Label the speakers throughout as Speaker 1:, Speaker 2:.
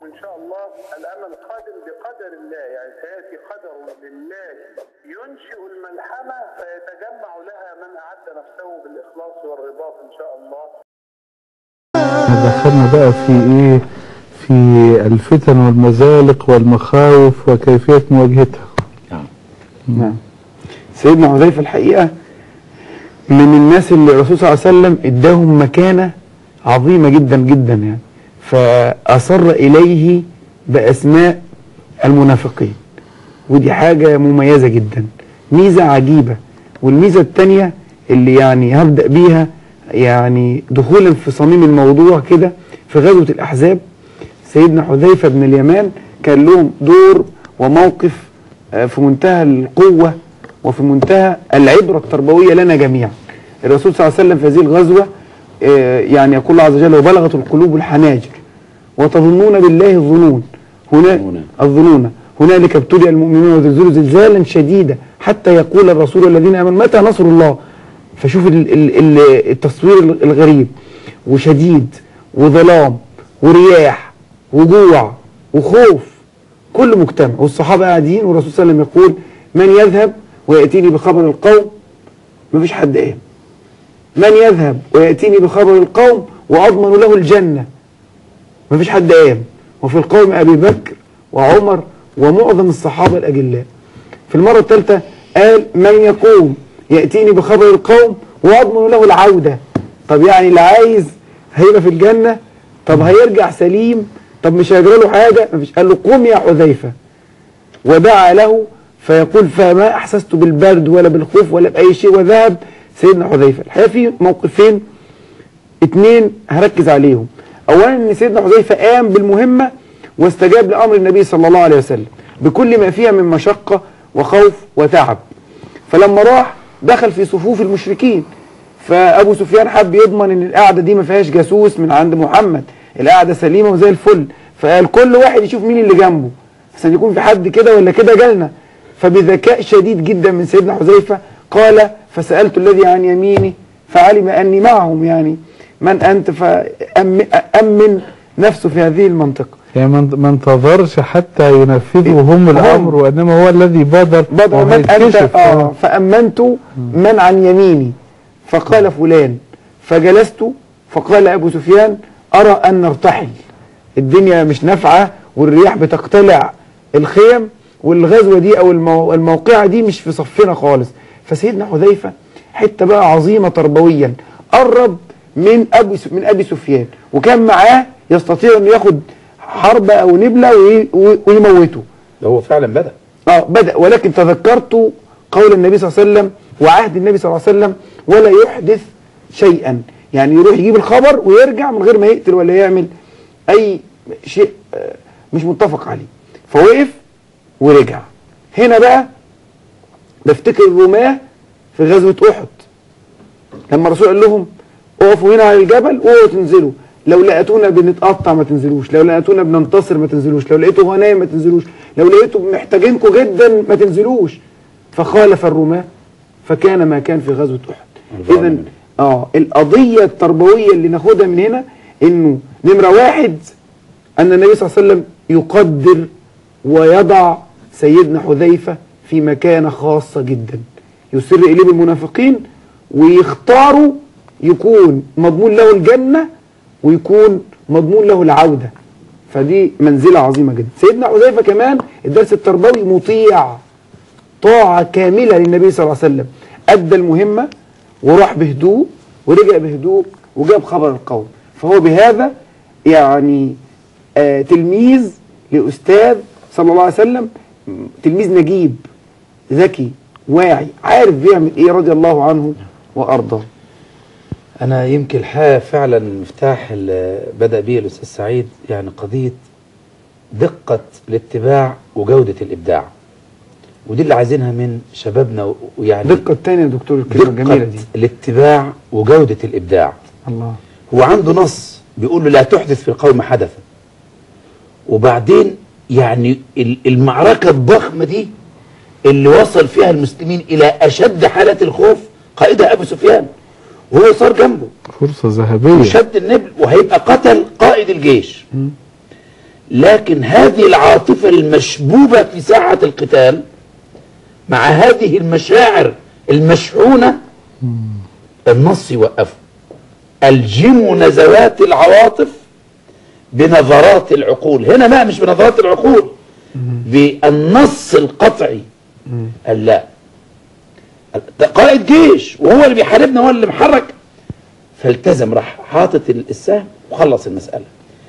Speaker 1: إن شاء الله الأمل قادم بقدر الله يعني سيأتي قدر لله ينشئ الملحمة فيتجمع لها من أعد نفسه بالإخلاص والرباط إن شاء الله
Speaker 2: دخلنا بقى في ايه في الفتن والمزالق والمخاوف وكيفية مواجهتها
Speaker 3: نعم سيدنا حذيفه الحقيقه من الناس اللي الرسول صلى الله عليه وسلم اداهم مكانه عظيمه جدا جدا يعني فاصر اليه باسماء المنافقين ودي حاجه مميزه جدا ميزه عجيبه والميزه الثانيه اللي يعني هبدا بيها يعني دخولا في صميم الموضوع كده في غزوه الاحزاب سيدنا حذيفه بن اليمان كان لهم دور وموقف آه، في منتهى القوة وفي منتهى العبرة التربوية لنا جميعا الرسول صلى الله عليه وسلم في هذه الغزوة آه، يعني يقول الله عز وجل وبلغت القلوب الحناجر وتظنون بالله الظنون هنا الظنون هنالك ابتلي المؤمنون وزلزلوا زلزالا شديدا حتى يقول الرسول والذين امنوا متى نصر الله فشوف ال- ال- ال- التصوير الغريب وشديد وظلام ورياح وجوع وخوف كل مجتمع والصحابه قاعدين والرسول صلى الله عليه وسلم يقول من يذهب وياتيني بخبر القوم مفيش حد قام من يذهب وياتيني بخبر القوم واضمن له الجنه مفيش حد قام وفي القوم ابي بكر وعمر ومعظم الصحابه الاجلاء في المره الثالثه قال من يقوم ياتيني بخبر القوم واضمن له العوده طب يعني اللي عايز هيبقى في الجنه طب هيرجع سليم طب مش هيجرى له حاجه مفيش قال له قم يا حذيفه ودعا له فيقول فما احسست بالبرد ولا بالخوف ولا باي شيء وذهب سيدنا حذيفه الحقيقه في موقفين اتنين هركز عليهم اولا ان سيدنا حذيفه قام بالمهمه واستجاب لامر النبي صلى الله عليه وسلم بكل ما فيها من مشقه وخوف وتعب فلما راح دخل في صفوف المشركين فابو سفيان حب يضمن ان القعده دي ما فيهاش جاسوس من عند محمد القعده سليمه وزي الفل فقال كل واحد يشوف مين اللي جنبه عشان يكون في حد كده ولا كده جالنا فبذكاء شديد جدا من سيدنا حذيفه قال فسالت الذي عن يميني فعلم اني معهم يعني من انت فامن نفسه في هذه المنطقه
Speaker 2: يعني ما ما انتظرش حتى ينفذوا هم الامر وانما هو الذي بادر
Speaker 3: بدر من انت
Speaker 2: وهيتكشف.
Speaker 3: اه فامنت من عن يميني فقال فلان فجلست فقال ابو سفيان ارى ان نرتحل الدنيا مش نافعه والرياح بتقتلع الخيم والغزوه دي او المو... الموقعه دي مش في صفنا خالص فسيدنا حذيفه حته بقى عظيمه تربويا قرب من ابي س- من ابي سفيان وكان معاه يستطيع انه ياخد حربه او نبله وي... وي- ويموته
Speaker 4: ده هو فعلا بدأ
Speaker 3: اه بدأ ولكن تذكرت قول النبي صلى الله عليه وسلم وعهد النبي صلى الله عليه وسلم ولا يحدث شيئا يعني يروح يجيب الخبر ويرجع من غير ما يقتل ولا يعمل اي شيء آه، مش متفق عليه فوقف ورجع هنا بقى بفتكر الرماة في غزوة أحد لما الرسول قال لهم اقفوا هنا على الجبل واوعوا تنزلوا لو لقيتونا بنتقطع ما تنزلوش لو لقيتونا بننتصر ما تنزلوش لو لقيتوا غنايم ما تنزلوش لو لقيتوا محتاجينكم جدا ما تنزلوش فخالف الرماة فكان ما كان في غزوة أحد إذا اه القضية التربوية اللي ناخدها من هنا إنه نمرة واحد أن النبي صلى الله عليه وسلم يقدر ويضع سيدنا حذيفة في مكانة خاصة جدا يسر إليه بالمنافقين ويختاروا يكون مضمون له الجنة ويكون مضمون له العودة فدي منزلة عظيمة جدا سيدنا حذيفة كمان الدرس التربوي مطيع طاعة كاملة للنبي صلى الله عليه وسلم أدى المهمة وراح بهدوء ورجع بهدوء وجاب خبر القوم فهو بهذا يعني آه تلميذ لأستاذ صلى الله عليه وسلم م- تلميذ نجيب ذكي واعي عارف بيعمل ايه رضي الله عنه وارضاه
Speaker 4: انا يمكن الحقيقه فعلا المفتاح اللي بدا به الاستاذ سعيد يعني قضيه دقه الاتباع وجوده الابداع ودي اللي عايزينها من شبابنا و- ويعني
Speaker 3: الدقة الثانية يا دكتور الكلمة الجميلة دي
Speaker 4: الاتباع وجوده الابداع
Speaker 3: الله
Speaker 4: هو عنده نص بيقول له لا تحدث في القوم حدثا وبعدين يعني ال- المعركة الضخمة دي اللي وصل فيها المسلمين إلى أشد حالة الخوف قائدها أبو سفيان وهو صار جنبه
Speaker 2: فرصة ذهبية
Speaker 4: وشد النبل وهيبقى قتل قائد الجيش لكن هذه العاطفة المشبوبة في ساعة القتال مع هذه المشاعر المشحونة النص يوقفه الجموا نزوات العواطف بنظرات العقول هنا بقى مش بنظرات العقول بالنص القطعي قال لا ده قائد جيش وهو اللي بيحاربنا هو اللي محرك فالتزم راح حاطط السهم وخلص المسألة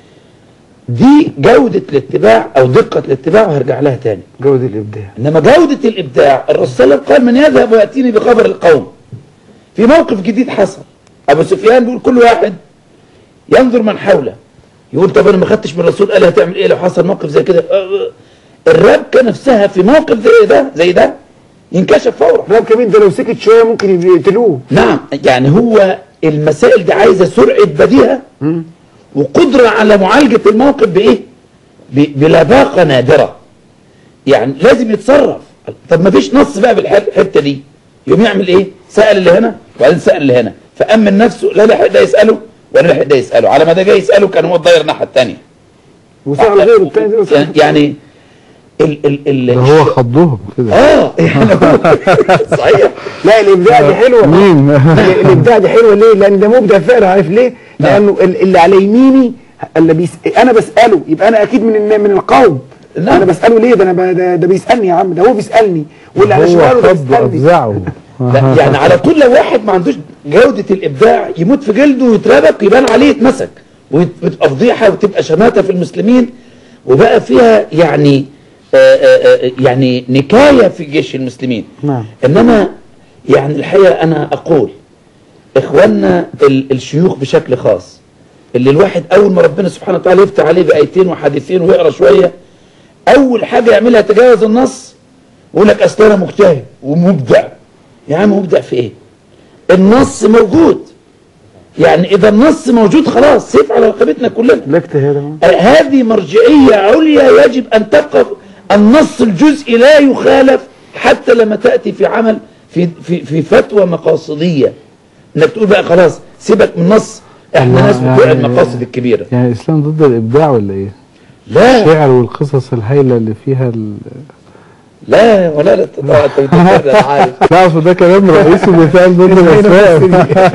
Speaker 4: دي جودة الاتباع او دقة الاتباع وهرجع لها تاني
Speaker 3: جودة الإبداع
Speaker 4: انما جودة الابداع الرسول صلى الله عليه وسلم قال من يذهب ويأتيني بخبر القوم في موقف جديد حصل ابو سفيان بيقول كل واحد ينظر من حوله يقول طب انا ما خدتش من الرسول قال هتعمل ايه لو حصل موقف زي كده أه، الربكه نفسها في موقف زي ده زي ده ينكشف فورا
Speaker 3: راب كمان ده لو سكت شوية ممكن يقتلوه
Speaker 4: نعم يعني هو المسائل دي عايزه سرعه بديهه وقدره على معالجه الموقف بايه ب- بلباقه نادره يعني لازم يتصرف طب ما فيش نص بقى بالحته دي يقوم يعمل ايه سال اللي هنا وبعدين سال اللي هنا فامن نفسه لا لحق ده يساله ولا لحق ده يساله على ما ده جاي يساله كان هو الضاير الناحيه الثانيه
Speaker 3: وسأل غيره التاني ده وسأل-
Speaker 4: يعني ال ال ال
Speaker 2: ده هو خضهم كده
Speaker 4: اه يعني هو صحيح
Speaker 3: لا الإبداع دي حلوة
Speaker 2: مين
Speaker 3: ال- الإبداع دي حلوة ليه؟ لأن ده مبدع فعلا عارف ليه؟ لأنه ال- اللي على يميني اللي بيس... أنا بسأله يبقى أنا أكيد من الن- من القوم
Speaker 4: نعم.
Speaker 3: أنا بسأله ليه ده أنا ب... ده, ده بيسألني يا عم ده هو بيسألني واللي على
Speaker 2: هو
Speaker 3: شماله ده
Speaker 2: خض
Speaker 3: بيسألني
Speaker 2: افزعه
Speaker 4: لا يعني على طول لو واحد ما عندوش جودة الإبداع يموت في جلده ويتربك ويبان عليه يتمسك وتبقى فضيحة وتبقى شماتة في المسلمين وبقى فيها يعني آآ آآ يعني نكاية في جيش المسلمين
Speaker 3: نعم.
Speaker 4: إنما يعني الحقيقة أنا أقول إخواننا ال- الشيوخ بشكل خاص اللي الواحد أول ما ربنا سبحانه وتعالى يفتح عليه بآيتين وحديثين ويقرأ شوية أول حاجة يعملها يتجاوز النص ويقول لك أصل أنا مجتهد ومبدع يا عم مبدع في إيه؟ النص موجود يعني إذا النص موجود خلاص سيف على رقبتنا كلنا
Speaker 3: لا اجتهاد أهو.
Speaker 4: آه، هذه مرجعية عليا يجب أن تبقى النص الجزئي لا يخالف حتى لما تأتي في عمل في في في فتوى مقاصدية انك تقول بقى خلاص سيبك من النص احنا ناس بتوع
Speaker 2: يعني-
Speaker 4: المقاصد الكبيرة
Speaker 2: يعني الاسلام ضد الابداع ولا ايه؟
Speaker 4: لا
Speaker 2: الشعر والقصص الهايله اللي فيها ال...
Speaker 4: لا ولا لا انت أنت بتفكر انا عارف
Speaker 2: لا اصل ده كلام رئيسي بيتقال ضد الاسلام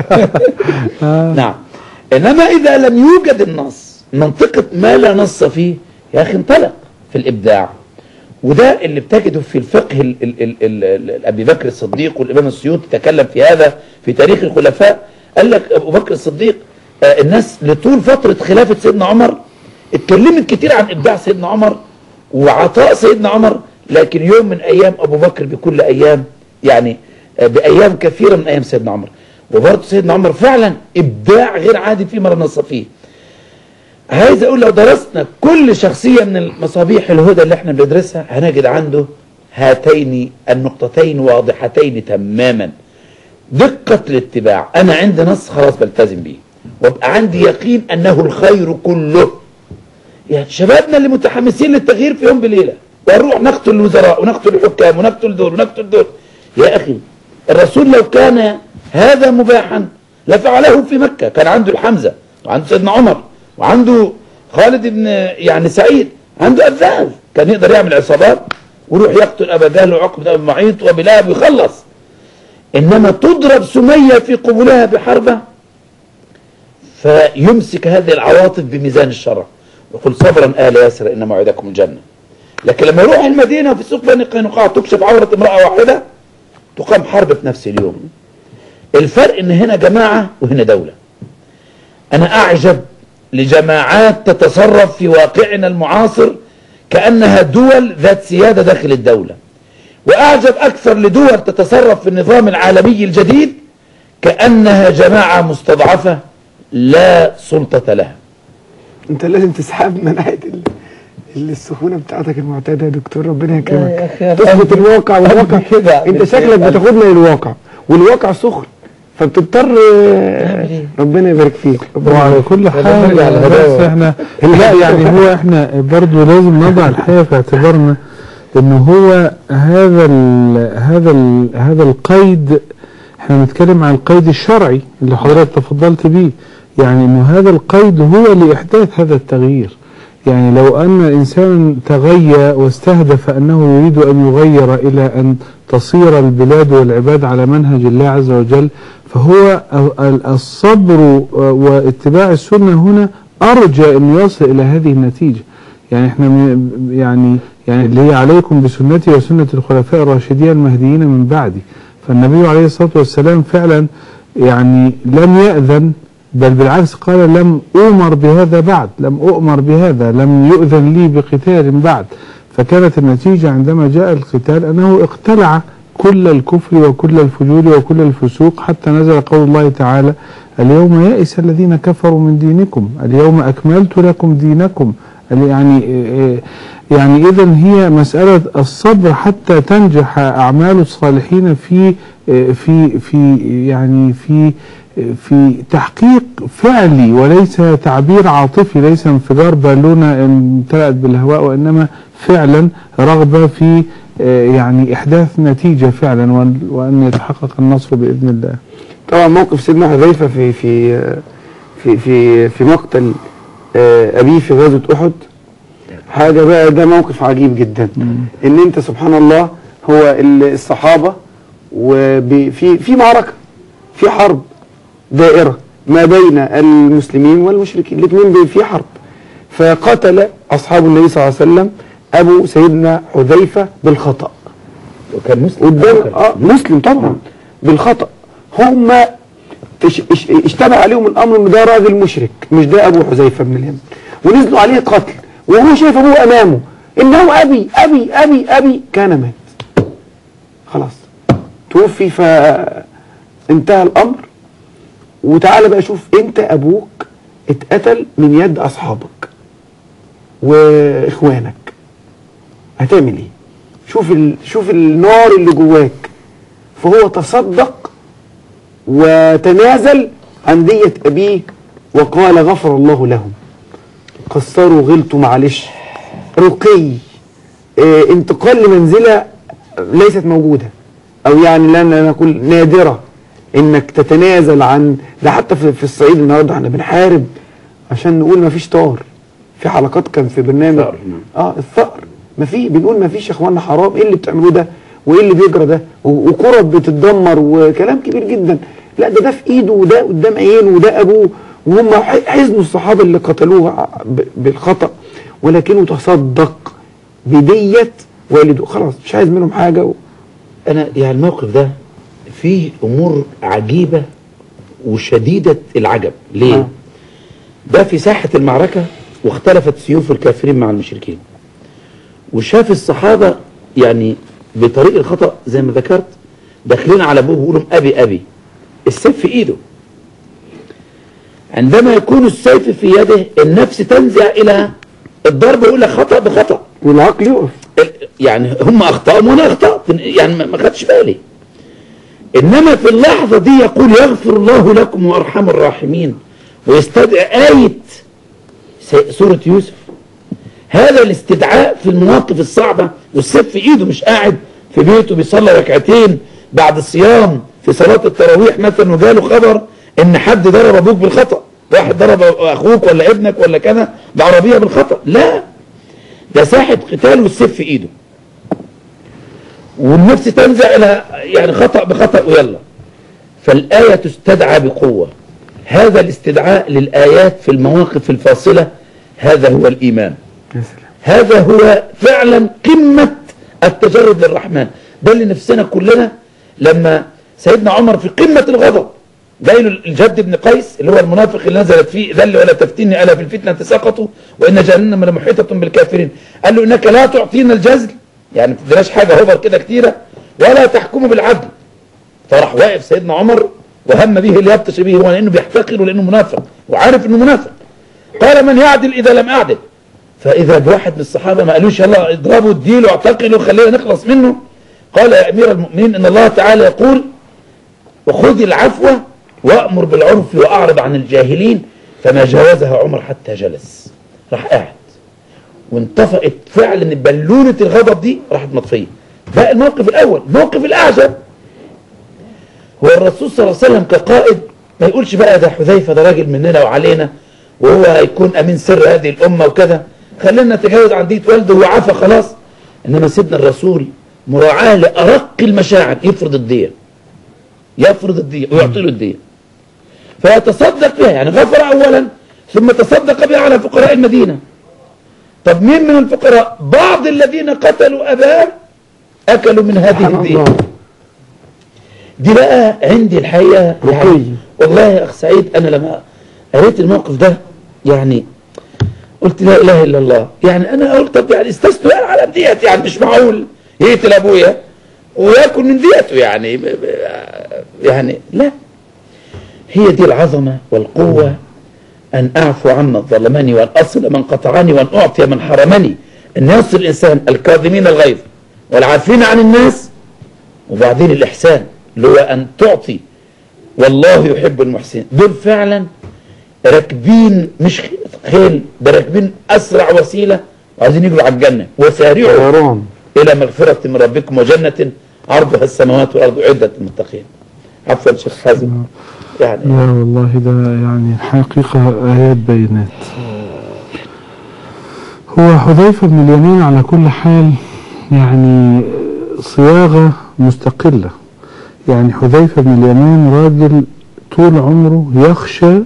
Speaker 4: نعم انما اذا لم يوجد النص منطقة ما لا نص فيه يا اخي انطلق في الابداع وده اللي بتجده في الفقه ال ال ال ال ال ابي بكر الصديق والامام السيوطي تكلم في هذا في تاريخ الخلفاء قال لك ابو بكر الصديق آه الناس لطول فترة خلافة سيدنا عمر اتكلمت كتير عن ابداع سيدنا عمر وعطاء سيدنا عمر لكن يوم من ايام ابو بكر بكل ايام يعني آه بايام كثيرة من ايام سيدنا عمر وبرضه سيدنا عمر فعلا ابداع غير عادي فيما لا نص فيه عايز اقول لو درسنا كل شخصية من المصابيح الهدى اللي احنا بندرسها هنجد عنده هاتين النقطتين واضحتين تماما دقة الاتباع انا عندي نص خلاص بلتزم بيه وابقى عندي يقين انه الخير كله يعني شبابنا اللي متحمسين للتغيير في يوم بليلة ونروح نقتل الوزراء ونقتل الحكام ونقتل دول ونقتل دول يا اخي الرسول لو كان هذا مباحا لفعله في مكة كان عنده الحمزة وعنده سيدنا عمر وعنده خالد بن يعني سعيد عنده أذان كان يقدر يعمل عصابات ويروح يقتل أبا جهل وعقبة بن معيط وبلاب ويخلص إنما تضرب سمية في قبولها بحربة فيمسك هذه العواطف بميزان الشرع ويقول صبرا آل ياسر إن موعدكم الجنة لكن لما يروح المدينة في سوق بني قينقاع تكشف عورة امرأة واحدة تقام حرب في نفس اليوم الفرق ان هنا جماعة وهنا دولة انا اعجب لجماعات تتصرف في واقعنا المعاصر كأنها دول ذات سيادة داخل الدولة واعجب اكثر لدول تتصرف في النظام العالمي الجديد كأنها جماعة مستضعفة لا سلطة لها
Speaker 3: انت لازم تسحب من ناحيه ال- ال- السخونه بتاعتك المعتاده يا دكتور ربنا يكرمك تثبت الواقع والواقع
Speaker 4: كده
Speaker 3: انت شكلك بتاخدنا للواقع والواقع سخن فبتضطر ربنا يبارك فيك ربنا
Speaker 2: وعلى
Speaker 3: يبارك
Speaker 2: كل حال
Speaker 4: نرجع
Speaker 2: بس
Speaker 4: للهداوة.
Speaker 2: احنا لا يعني هو احنا برضو لازم نضع الحقيقه في اعتبارنا ان هو هذا ال هذا ال هذا القيد احنا بنتكلم عن القيد الشرعي اللي حضرتك تفضلت بيه يعني انه هذا القيد هو لاحداث هذا التغيير يعني لو أن إنسان تغيى واستهدف أنه يريد أن يغير إلى أن تصير البلاد والعباد على منهج الله عز وجل فهو ال- ال- الصبر واتباع السنة هنا أرجى أن يصل إلى هذه النتيجة يعني احنا م- يعني يعني اللي هي عليكم بسنتي وسنة الخلفاء الراشدين المهديين من بعدي فالنبي عليه الصلاة والسلام فعلا يعني لم يأذن بل بالعكس قال لم أؤمر بهذا بعد لم أؤمر بهذا لم يؤذن لي بقتال بعد فكانت النتيجة عندما جاء القتال أنه اقتلع كل الكفر وكل الفجور وكل الفسوق حتى نزل قول الله تعالى اليوم يئس الذين كفروا من دينكم اليوم أكملت لكم دينكم يعني يعني إذا هي مسألة الصبر حتى تنجح أعمال الصالحين في في في يعني في في تحقيق فعلي وليس تعبير عاطفي ليس انفجار بالونة امتلأت بالهواء وإنما فعلا رغبة في يعني إحداث نتيجة فعلا وأن- وأن يتحقق النصر بإذن الله
Speaker 3: طبعا موقف سيدنا حذيفه في في في في في مقتل آه، ابيه في غزوه احد حاجه بقى ده موقف عجيب جدا ان انت سبحان الله هو ال- الصحابه وفي في معركه في حرب دائره ما بين المسلمين والمشركين الاثنين في حرب فقتل اصحاب النبي صلى الله عليه وسلم ابو سيدنا حذيفه بالخطأ
Speaker 4: وكان مسلم
Speaker 3: قدام
Speaker 4: آخر.
Speaker 3: اه مسلم طبعا بالخطأ هم تش- اش- اشتبه عليهم الامر ان ده راجل مشرك مش ده ابو حذيفه بن اليمن ونزلوا عليه قتل وهو شايف ابوه امامه انه ابي ابي ابي ابي كان مات خلاص توفي فانتهى الامر وتعالى بقى شوف انت ابوك اتقتل من يد اصحابك واخوانك هتعمل ايه شوف ال... شوف النار اللي جواك فهو تصدق وتنازل عن دية أبيه وقال غفر الله لهم قصروا غلطوا معلش رقي اه انتقال لمنزلة ليست موجودة أو يعني لا نقول نادرة إنك تتنازل عن ده حتى في, في الصعيد النهارده احنا بنحارب عشان نقول ما فيش طار في حلقات كان في برنامج
Speaker 4: ثأر، نعم.
Speaker 3: اه الثأر ما في بنقول ما فيش يا اخوانا حرام ايه اللي بتعملوه ده وايه اللي بيجرى ده و- وكرة بتتدمر وكلام كبير جدا لا ده ده في ايده وده قدام عينه وده ابوه وهم ح- حزنوا الصحابه اللي قتلوه ع- ب- بالخطأ ولكنه تصدق بدية والده خلاص مش عايز منهم حاجه و...
Speaker 4: انا يعني الموقف ده فيه امور عجيبه وشديده العجب ليه
Speaker 3: آه.
Speaker 4: ده في ساحه المعركه واختلفت سيوف الكافرين مع المشركين وشاف الصحابه يعني بطريق الخطا زي ما ذكرت داخلين على ابوه ويقولوا ابي ابي السيف في ايده عندما يكون السيف في يده النفس تنزع الى الضرب ويقول لك خطا بخطا
Speaker 3: والعقل يقف
Speaker 4: يعني هم اخطاهم وانا اخطات يعني ما- ما خدش بالي انما في اللحظه دي يقول يغفر الله لكم وارحم الراحمين ويستدعي ايه س- سوره يوسف هذا الاستدعاء في المواقف الصعبه والسيف في ايده مش قاعد في بيته بيصلي ركعتين بعد الصيام في صلاه التراويح مثلا وجاله خبر ان حد ضرب ابوك بالخطا واحد ضرب اخوك ولا ابنك ولا كذا بعربيه بالخطا لا ده ساحة قتال والسيف في ايده والنفس تنزع الى يعني خطأ بخطأ ويلا فالآية تستدعى بقوة هذا الاستدعاء للآيات في المواقف الفاصلة هذا هو الإيمان
Speaker 3: يا سلام
Speaker 4: هذا هو فعلا قمة التجرد للرحمن ده اللي نفسنا كلنا لما سيدنا عمر في قمة الغضب جاي له الجد بن قيس اللي هو المنافق اللي نزلت فيه ذل ولا تفتني ألا في الفتنة سقطوا وإن جهنم لمحيطة بالكافرين قال له إنك لا تعطينا الجزل يعني ما تديناش حاجة هوبر كده كتيرة ولا تحكم بالعدل فراح واقف سيدنا عمر وهم به اللي يبطش به هو لأنه بيحتقره لأنه منافق وعارف إنه منافق قال من يعدل إذا لم أعدل فإذا بواحد من الصحابة ما قالوش يلا اضربوا اديله اعتقلوا خلينا نخلص منه قال يا أمير المؤمنين إن الله تعالى يقول وخذ العفو وأمر بالعرف وأعرض عن الجاهلين فما جاوزها عمر حتى جلس راح قاعد وانطفأت فعلا بلونة الغضب دي راحت مطفية ده الموقف الأول الموقف الأعجب هو الرسول صلى الله عليه وسلم كقائد ما يقولش بقى ده حذيفة ده راجل مننا وعلينا وهو هيكون أمين سر هذه الأمة وكذا خلينا نتجاوز عن دية والده وعفى خلاص انما سيدنا الرسول مراعاة لأرق المشاعر يفرض الدية يفرض الدية ويعطي له الدية فيتصدق بها يعني غفر أولا ثم تصدق بها على فقراء المدينة طب مين من الفقراء بعض الذين قتلوا أباه أكلوا من هذه
Speaker 3: سبحان
Speaker 4: الدية
Speaker 3: الله
Speaker 4: دي بقى عندي الحقيقة يعني
Speaker 3: رقي.
Speaker 4: والله يا أخ سعيد أنا لما قريت الموقف ده يعني قلت لا إله إلا الله يعني أنا قلت طب يعني استثنوا يعني على ديت يعني مش معقول يقتل أبويا وياكل من ديته يعني ب- ب- يعني لا هي دي العظمة والقوة أن أعفو عمن ظلمني وأن أصل من قطعني وأن أعطي من حرمني أن يصل الإنسان الكاظمين الغيظ والعافين عن الناس وبعدين الإحسان اللي هو أن تعطي والله يحب المحسنين دول فعلا راكبين مش خيل ده راكبين أسرع وسيلة وعايزين يجروا على الجنة وسارعوا
Speaker 3: طيران
Speaker 4: إلى مغفرة من ربكم وجنة عرضها السماوات والأرض عدة للمتقين عفوا شيخ حازم يعني
Speaker 2: لا والله ده يعني حقيقة آيات بينات هو حذيفة بن اليمين على كل حال يعني صياغة مستقلة يعني حذيفة بن اليمين راجل طول عمره يخشى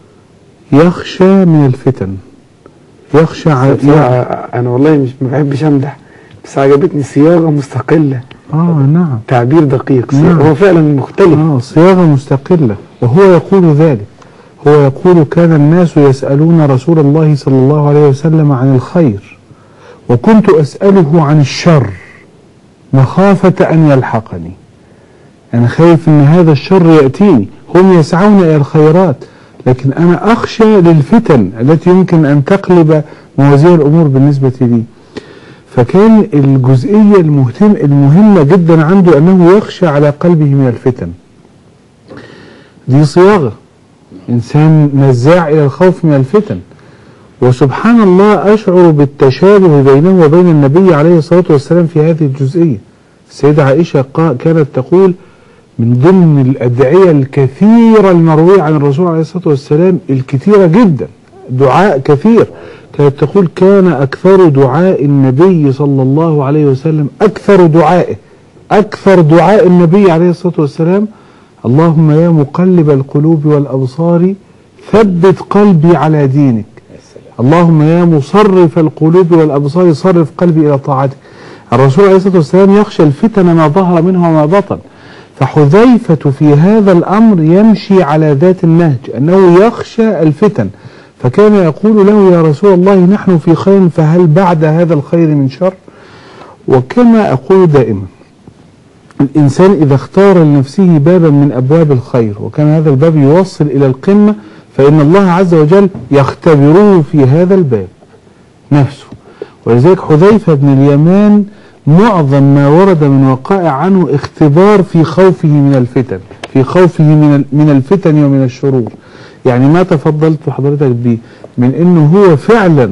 Speaker 2: يخشى من الفتن يخشى ع-
Speaker 3: بصراحة أنا والله مش ما بحبش أمدح بس عجبتني صياغة مستقلة
Speaker 2: اه نعم
Speaker 3: تعبير دقيق
Speaker 2: نعم.
Speaker 3: هو فعلا مختلف
Speaker 2: آه صياغة مستقلة وهو يقول ذلك هو يقول كان الناس يسألون رسول الله صلى الله عليه وسلم عن الخير وكنت أسأله عن الشر مخافة أن يلحقني أنا خايف أن هذا الشر يأتيني هم يسعون إلى الخيرات لكن أنا أخشى للفتن التي يمكن أن تقلب موازين الأمور بالنسبة لي فكان الجزئية المهتم المهمة جدا عنده أنه يخشى على قلبه من الفتن دي صياغة إنسان نزاع إلى الخوف من الفتن وسبحان الله أشعر بالتشابه بينه وبين النبي عليه الصلاة والسلام في هذه الجزئية السيدة عائشة قا- كانت تقول من ضمن الأدعية الكثيرة المروية عن الرسول عليه الصلاة والسلام الكثيرة جدا دعاء كثير كانت تقول كان أكثر دعاء النبي صلى الله عليه وسلم أكثر دعائه أكثر دعاء النبي عليه الصلاة والسلام اللهم يا مقلب القلوب والأبصار ثبت قلبي على دينك اللهم يا مصرف القلوب والأبصار صرف قلبي إلى طاعتك الرسول عليه الصلاة والسلام يخشى الفتن ما ظهر منها وما بطن فحذيفة في هذا الأمر يمشي على ذات النهج أنه يخشى الفتن فكان يقول له يا رسول الله نحن في خير فهل بعد هذا الخير من شر وكما أقول دائما الإنسان إذا اختار لنفسه بابا من أبواب الخير وكان هذا الباب يوصل إلى القمة فإن الله عز وجل يختبره في هذا الباب نفسه ولذلك حذيفة بن اليمان معظم ما ورد من وقائع عنه اختبار في خوفه من الفتن في خوفه من ال- من الفتن ومن الشرور يعني ما تفضلت حضرتك به من انه هو فعلا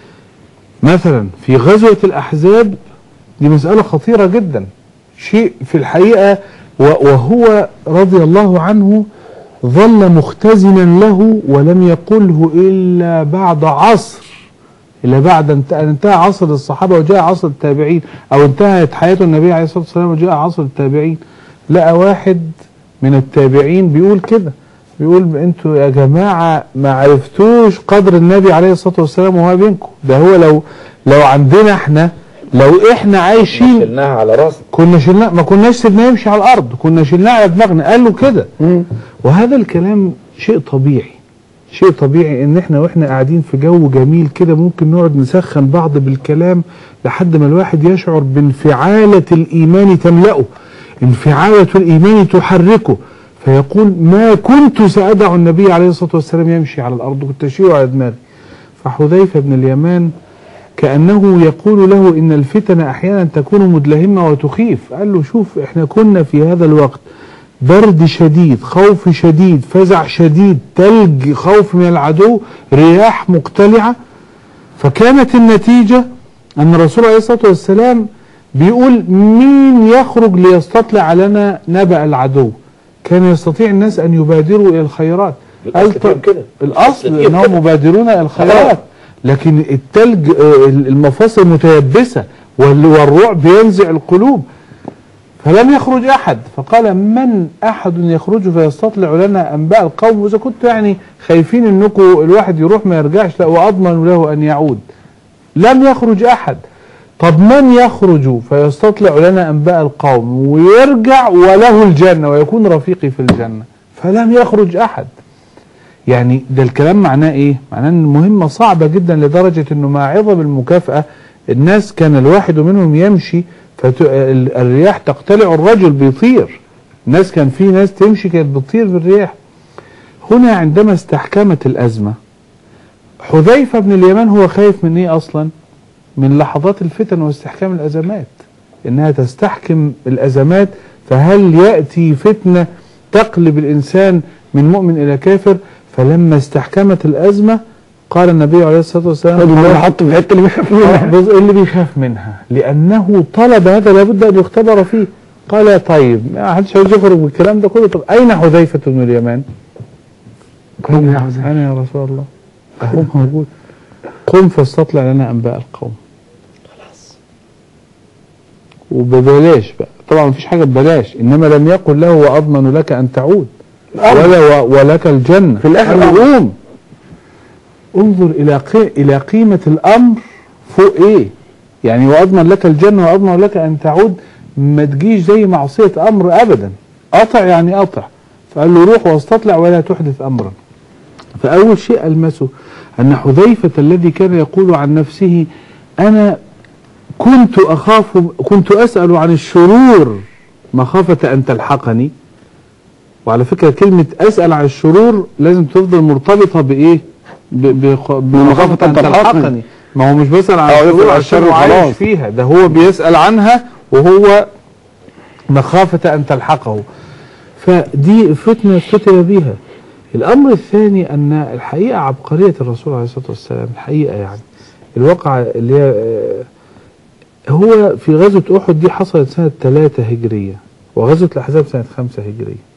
Speaker 2: مثلا في غزوة الأحزاب دي مسألة خطيرة جدا شيء في الحقيقة و- وهو رضي الله عنه ظل مختزنا له ولم يقله إلا بعد عصر إلا بعد انت- أن انتهى عصر الصحابة وجاء عصر التابعين أو انتهت حياة النبي عليه الصلاة والسلام وجاء عصر التابعين لقى واحد من التابعين بيقول كده بيقول انتوا يا جماعة ما عرفتوش قدر النبي عليه الصلاة والسلام وهو بينكم ده هو لو لو عندنا احنا لو احنا عايشين
Speaker 4: شلناها على راسنا
Speaker 2: كنا شلنا ما كناش سيبناه يمشي على الارض كنا شلناه على دماغنا قال له كده وهذا الكلام شيء طبيعي شيء طبيعي ان احنا واحنا قاعدين في جو جميل كده ممكن نقعد نسخن بعض بالكلام لحد ما الواحد يشعر بانفعالة الايمان تملأه انفعالة الايمان تحركه فيقول ما كنت سأدع النبي عليه الصلاة والسلام يمشي على الارض كنت اشيله على دماغي فحذيفة بن اليمان كأنه يقول له إن الفتن أحيانا تكون مدلهمة وتخيف قال له شوف إحنا كنا في هذا الوقت برد شديد خوف شديد فزع شديد تلج خوف من العدو رياح مقتلعة فكانت النتيجة أن الرسول عليه الصلاة والسلام بيقول مين يخرج ليستطلع لنا نبأ العدو كان يستطيع الناس أن يبادروا إلى الخيرات
Speaker 4: الأصل
Speaker 2: قال
Speaker 4: فيهم
Speaker 2: طب-
Speaker 4: كده.
Speaker 2: الأصل
Speaker 4: الأصل فيهم
Speaker 2: أنهم
Speaker 4: كده.
Speaker 2: مبادرون إلى الخيرات لكن التلج آه، المفاصل متيبسة وال- والرعب ينزع القلوب فلم يخرج أحد فقال من أحد يخرج فيستطلع لنا أنباء القوم وإذا كنتوا يعني خايفين أنكم الواحد يروح ما يرجعش لا وأضمن له أن يعود لم يخرج أحد طب من يخرج فيستطلع لنا أنباء القوم ويرجع وله الجنة ويكون رفيقي في الجنة فلم يخرج أحد يعني ده الكلام معناه ايه معناه ان المهمة صعبة جدا لدرجة انه مع عظم المكافأة الناس كان الواحد منهم يمشي فالرياح تقتلع الرجل بيطير الناس كان في ناس تمشي كانت بتطير بالرياح هنا عندما استحكمت الأزمة حذيفة بن اليمان هو خايف من ايه اصلا من لحظات الفتن واستحكام الأزمات انها تستحكم الأزمات فهل يأتي فتنة تقلب الإنسان من مؤمن إلى كافر فلما استحكمت الأزمة قال النبي عليه الصلاة والسلام
Speaker 3: خد الله حطه في الحته اللي بيخاف
Speaker 2: آه،
Speaker 3: منها
Speaker 2: بص- اللي بيخاف منها لأنه طلب هذا لابد أن يختبر فيه قال طيب ما حدش عايز يخرج من الكلام ده كله طب أين حذيفة بن اليمان؟
Speaker 3: قوم يا حذيفة.
Speaker 2: أنا يا رسول الله أهو موجود قم فاستطلع لنا أنباء القوم خلاص وببلاش بقى طبعا مفيش حاجة ببلاش إنما لم يقل له وأضمن لك أن تعود ولا و- ولك الجنة
Speaker 3: في الآخر
Speaker 2: قال
Speaker 3: أمر.
Speaker 2: قوم انظر إلى قي... إلى قيمة الأمر فوق إيه يعني وأضمن لك الجنة وأضمن لك أن تعود ما تجيش زي معصية أمر أبدا قطع يعني قطع فقال له روح واستطلع ولا تحدث أمرا فأول شيء ألمسه أن حذيفة الذي كان يقول عن نفسه أنا كنت أخاف كنت أسأل عن الشرور مخافة أن تلحقني وعلى فكرة كلمة أسأل عن الشرور لازم تفضل مرتبطة بإيه؟ ب- بخ- بمخافة أن تلحقني ما هو مش بيسأل عن
Speaker 3: أو يسأل
Speaker 2: الشرور
Speaker 3: عن
Speaker 2: عشان
Speaker 3: الشر
Speaker 2: هو عايش
Speaker 3: وخلاص.
Speaker 2: فيها ده هو بيسأل عنها وهو مخافة أن تلحقه فدي فتنة فتن بها الأمر الثاني أن الحقيقة عبقرية الرسول عليه الصلاة والسلام الحقيقة يعني الواقعة اللي هي آه، هو في غزوة أحد دي حصلت سنة 3 هجرية وغزوة الأحزاب سنة 5 هجرية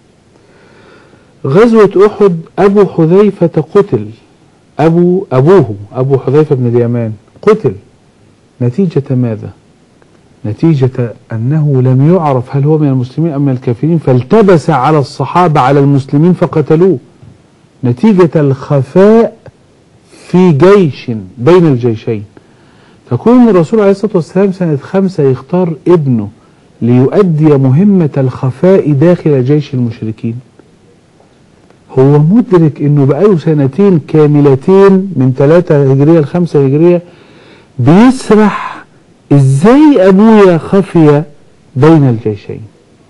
Speaker 2: غزوة أحد أبو حذيفة قتل أبو أبوه أبو حذيفة بن اليمان قتل نتيجة ماذا؟ نتيجة أنه لم يعرف هل هو من المسلمين أم من الكافرين فالتبس على الصحابة على المسلمين فقتلوه نتيجة الخفاء في جيش بين الجيشين فكون الرسول عليه الصلاة والسلام سنة خمسة يختار ابنه ليؤدي مهمة الخفاء داخل جيش المشركين هو مدرك انه بقاله سنتين كاملتين من ثلاثة هجرية لخمسة هجرية بيسرح ازاي ابويا خفي بين الجيشين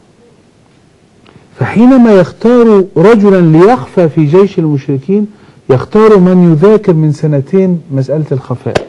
Speaker 2: فحينما يختار رجلا ليخفى في جيش المشركين يختار من يذاكر من سنتين مسألة الخفاء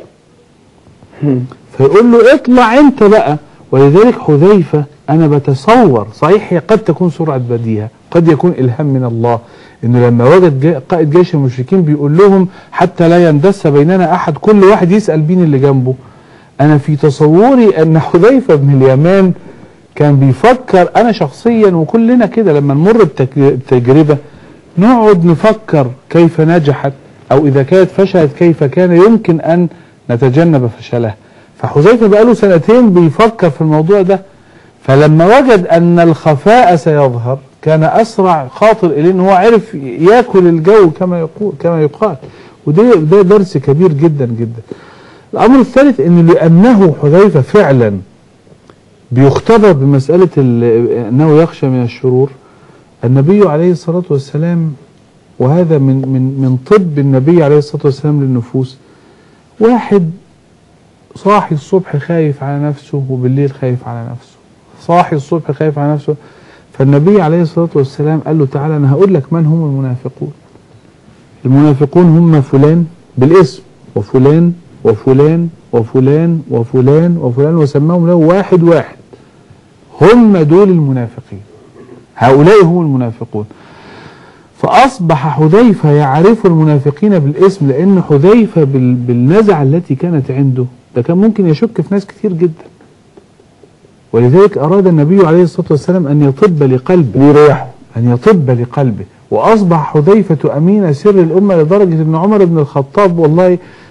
Speaker 2: فيقول له اطلع انت بقى ولذلك حذيفة انا بتصور صحيح هي قد تكون سرعة بديهة قد يكون الهام من الله انه لما وجد جا- قائد جيش المشركين بيقول لهم حتى لا يندس بيننا احد كل واحد يسأل مين اللي جنبه انا في تصوري ان حذيفة بن اليمان كان بيفكر انا شخصيا وكلنا كده لما نمر بتك- بتجربة نقعد نفكر كيف نجحت او اذا كانت فشلت كيف كان يمكن ان نتجنب فشلها فحذيفة بقاله سنتين بيفكر في الموضوع ده فلما وجد ان الخفاء سيظهر كان اسرع خاطر اليه ان هو عرف ياكل الجو كما يقول كما يقال وده ده درس كبير جدا جدا الامر الثالث ان لانه حذيفه فعلا بيختبر بمساله ال- انه يخشى من الشرور النبي عليه الصلاه والسلام وهذا من من من طب النبي عليه الصلاه والسلام للنفوس واحد صاحي الصبح خايف على نفسه وبالليل خايف على نفسه صاحي الصبح خايف على نفسه فالنبي عليه الصلاة والسلام قال له تعالى أنا هقول لك من هم المنافقون المنافقون هم فلان بالاسم وفلان وفلان وفلان وفلان وفلان وسماهم له واحد واحد هم دول المنافقين هؤلاء هم المنافقون فأصبح حذيفة يعرف المنافقين بالاسم لأن حذيفة بال- بالنزعة التي كانت عنده ده كان ممكن يشك في ناس كتير جدا ولذلك أراد النبي عليه الصلاة والسلام أن يطب لقلبه
Speaker 3: بيريحوا
Speaker 2: أن يطب لقلبه وأصبح حذيفة أمين سر الأمة لدرجة أن عمر بن الخطاب والله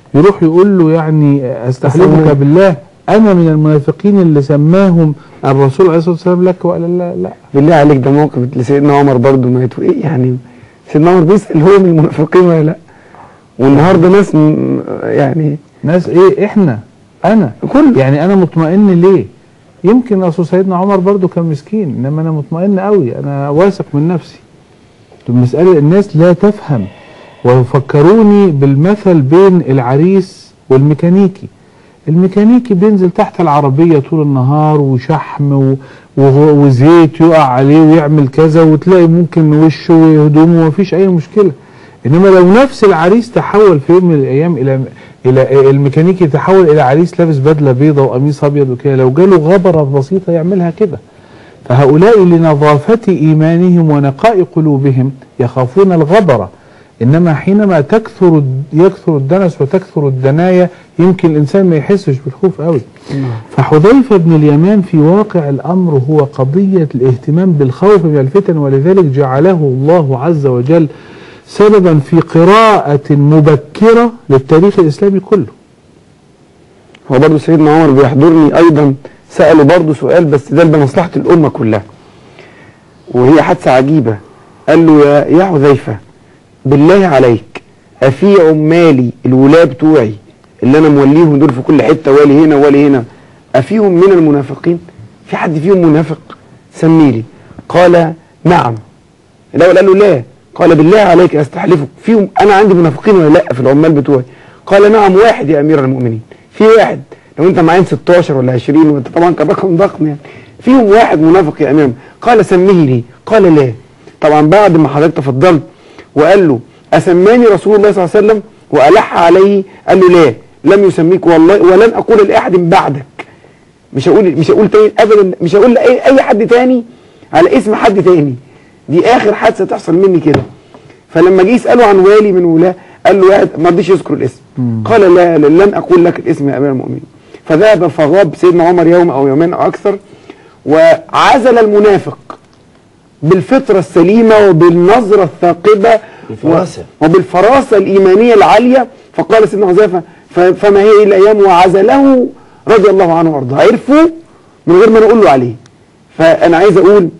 Speaker 2: يروح يقول له يعني استحلفك
Speaker 3: أسمع.
Speaker 2: بالله انا من المنافقين اللي سماهم الرسول عليه الصلاه والسلام لك وقال لا لا
Speaker 3: بالله عليك ده موقف لسيدنا عمر برضه ما يتو ايه يعني سيدنا عمر بيسأل هو من المنافقين ولا لا والنهارده ناس م- يعني
Speaker 2: ناس ايه احنا انا
Speaker 3: كله
Speaker 2: يعني انا مطمئن ليه يمكن اصل سيدنا عمر برضو كان مسكين انما انا مطمئن قوي انا واثق من نفسي المسألة الناس لا تفهم وفكروني بالمثل بين العريس والميكانيكي الميكانيكي بينزل تحت العربية طول النهار وشحم و- وغ- وزيت يقع عليه ويعمل كذا وتلاقي ممكن وشه وهدومه ومفيش أي مشكلة إنما لو نفس العريس تحول في يوم من الأيام إلى إلى الميكانيكي تحول إلى عريس لابس بدلة بيضة وقميص أبيض وكده لو جاله غبرة بسيطة يعملها كده فهؤلاء لنظافة إيمانهم ونقاء قلوبهم يخافون الغبرة إنما حينما تكثر يكثر الدنس وتكثر الدنايا يمكن الإنسان ما يحسش بالخوف قوي فحذيفة بن اليمان في واقع الأمر هو قضية الاهتمام بالخوف من الفتن ولذلك جعله الله عز وجل سببا في قراءة مبكرة للتاريخ الإسلامي كله
Speaker 3: هو برضه سيدنا عمر بيحضرني ايضا سأله برضه سؤال بس ده بمصلحة الامة كلها وهي حادثة عجيبة قال له يا يا حذيفة بالله عليك افي عمالي الولاة بتوعي اللي انا موليهم دول في كل حتة والي هنا والي هنا افيهم من المنافقين في حد فيهم منافق سميلي قال نعم الاول قال له لا قال بالله عليك استحلفك فيهم انا عندي منافقين ولا لا في العمال بتوعي قال نعم واحد يا امير المؤمنين في واحد لو انت معين 16 ولا 20 وانت طبعا كان رقم ضخم يعني فيهم واحد منافق يا امير قال سميه لي قال لا طبعا بعد ما حضرتك تفضلت وقال له اسماني رسول الله صلى الله عليه وسلم والح عليه قال له لا لم يسميك والله ولن اقول لاحد بعدك مش هقول مش هقول تاني ابدا مش هقول لاي اي حد تاني على اسم حد تاني دي اخر حادثه تحصل مني كده فلما جه يساله عن والي من ولاه قال له واحد ما رضيش يذكر الاسم قال لا لن اقول لك الاسم يا امير المؤمنين فذهب فغاب سيدنا عمر يوم او يومين او اكثر وعزل المنافق بالفطره السليمه وبالنظره الثاقبه
Speaker 4: بالفراسة.
Speaker 3: و- وبالفراسه الايمانيه العاليه فقال سيدنا حذيفه ف- فما هي الا ايام وعزله رضي الله عنه وارضاه عرفوا من غير ما نقول له عليه فانا عايز اقول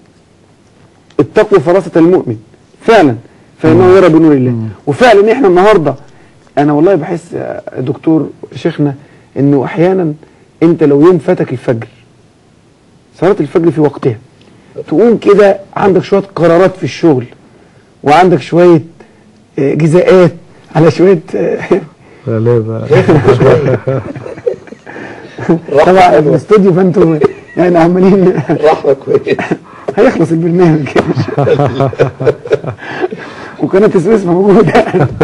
Speaker 3: اتقوا فراسة المؤمن فعلا فإنه يرى بنور الله وفعلا احنا النهاردة انا والله بحس يا دكتور شيخنا انه احيانا انت لو يوم فاتك الفجر صلاة الفجر في وقتها تقوم كده عندك شوية قرارات في الشغل وعندك شوية آه، جزاءات على شوية آه،
Speaker 2: غالبا
Speaker 3: طبعا في الاستوديو فانتوا يعني عمالين
Speaker 4: رحمة كويس
Speaker 3: هيخلص البرنامج وقناة السويس موجودة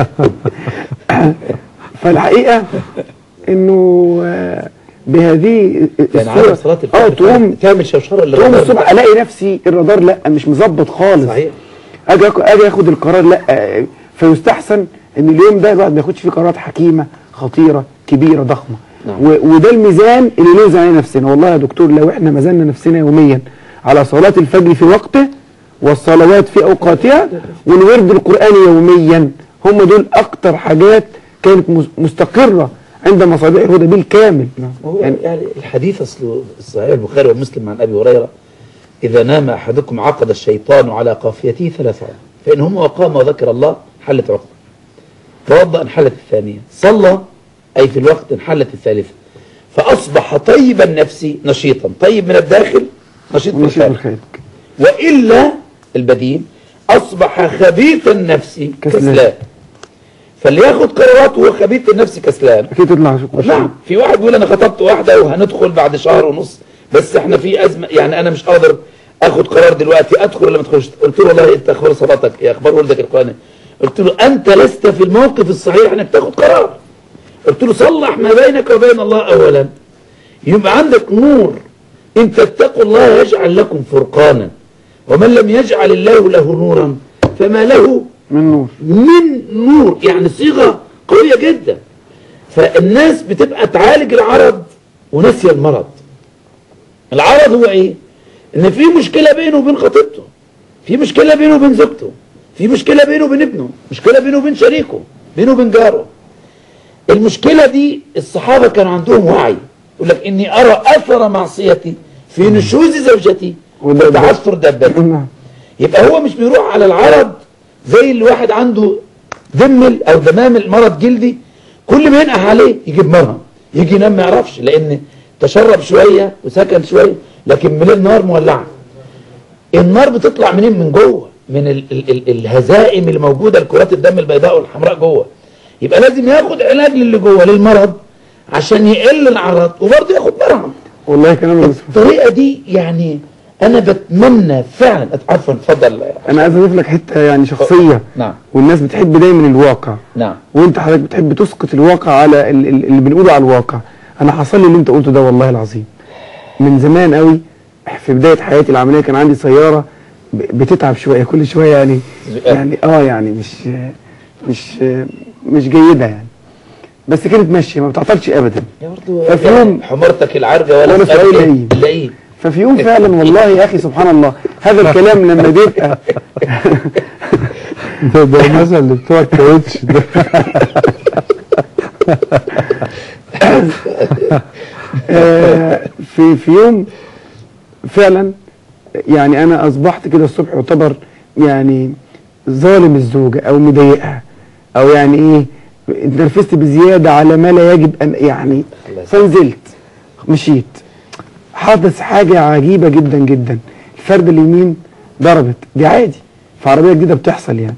Speaker 4: فالحقيقه انه آه، بهذه
Speaker 5: يعني
Speaker 4: الصورة-
Speaker 5: عدم صلاه
Speaker 4: اه
Speaker 5: الفجر
Speaker 4: تقوم
Speaker 5: تعمل شوشره اللي
Speaker 4: تقوم
Speaker 5: غير-
Speaker 4: الصبح الاقي نفسي الرادار لا مش مظبط خالص
Speaker 5: صحيح
Speaker 4: اجي أك- اجي اخد القرار لا آه، فيستحسن ان اليوم ده الواحد ما ياخدش فيه قرارات حكيمه خطيره كبيره ضخمه
Speaker 5: نعم.
Speaker 4: و- وده الميزان اللي نوزن عليه نفسنا والله يا دكتور لو احنا مزنا نفسنا يوميا على صلاه الفجر في وقته والصلوات في اوقاتها والورد القراني يوميا هم دول اكتر حاجات كانت مس- مستقره عند مصابيح الهدى بالكامل
Speaker 5: هو
Speaker 4: يعني
Speaker 5: يعني الحديث اصله صحيح البخاري ومسلم عن ابي هريره اذا نام احدكم عقد الشيطان على قافيته ثلاث عقد فان هم وقام وذكر الله حلت عقده توضا انحلت الثانيه صلى اي في الوقت انحلت الثالثه فاصبح طيب النفس نشيطا طيب من الداخل نشيط من
Speaker 4: ونشيط
Speaker 5: الخارج
Speaker 4: بالخير
Speaker 5: والا البديل اصبح خبيث النفس
Speaker 4: كسلان.
Speaker 5: كسلان فاللي ياخد قرارات وهو خبيث النفس كسلان
Speaker 4: اكيد تطلع شكرا
Speaker 5: نعم في واحد بيقول انا خطبت واحده وهندخل بعد شهر ونص بس احنا في ازمه يعني انا مش قادر اخد قرار دلوقتي ادخل ولا ما ادخلش قلت له والله انت اخبار صلاتك يا اخبار ولدك القراني قلت له انت لست في الموقف الصحيح انك تاخد قرار قلت له صلح ما بينك وبين الله اولا يبقى عندك نور ان تتقوا الله يجعل لكم فرقانا ومن لم يجعل الله له نورا فما له
Speaker 4: من نور
Speaker 5: من نور يعني صيغة قوية جدا فالناس بتبقى تعالج العرض وناسية المرض العرض هو ايه ان في مشكلة بينه وبين خطيبته في مشكلة بينه وبين زوجته في مشكلة بينه وبين ابنه مشكلة بينه وبين شريكه بينه وبين جاره المشكلة دي الصحابة كان عندهم وعي يقول لك إني أرى أثر معصيتي في نشوز زوجتي
Speaker 3: وده-
Speaker 5: وتعثر دابتي
Speaker 3: نعم
Speaker 5: يبقى هو مش بيروح على العرض زي اللي واحد عنده دمل او دمامل مرض جلدي كل ما ينقح عليه يجيب مرهم يجي ينام ما يعرفش لان تشرب شويه وسكن شويه لكن من النار مولعه النار بتطلع منين من جوه من ال ال ال الهزائم اللي موجوده الكرات الدم البيضاء والحمراء جوه يبقى لازم ياخد علاج للي جوه للمرض عشان يقل العرض وبرضه ياخد مرهم
Speaker 3: والله كلام مظبوط
Speaker 5: الطريقه دي يعني انا بتمنى فعلا عفوا اتفضل
Speaker 3: انا عايز اضيف لك حته يعني شخصيه
Speaker 5: نعم
Speaker 3: والناس بتحب دايما الواقع
Speaker 5: نعم
Speaker 3: وانت حضرتك بتحب تسقط الواقع على ال- ال- اللي بنقوله على الواقع انا حصل لي اللي انت قلته ده والله العظيم من زمان قوي في بدايه حياتي العمليه كان عندي سياره ب- بتتعب شويه كل شويه يعني يعني اه يعني مش مش مش جيده يعني بس كانت ماشيه ما بتعطلش ابدا
Speaker 5: يا برضه
Speaker 3: ففي يوم-
Speaker 5: يعني حمارتك العرجه ولا
Speaker 3: وأنا في
Speaker 5: سؤال
Speaker 3: عيني
Speaker 5: إيه؟
Speaker 3: لئيم.
Speaker 5: لئيم
Speaker 3: ففي يوم فعلا والله يا اخي سبحان الله هذا الكلام لما بيبقى
Speaker 2: ده ده المثل اللي بتوع الكاوتش ده
Speaker 3: آه، في في يوم فعلا يعني انا اصبحت كده الصبح يعتبر يعني ظالم الزوجه او مضايقها او يعني ايه اتنرفزت بزياده على ما لا يجب ان يعني فنزلت مشيت حدث حاجه عجيبه جدا جدا الفرد اليمين ضربت دي عادي في عربيه جديده بتحصل يعني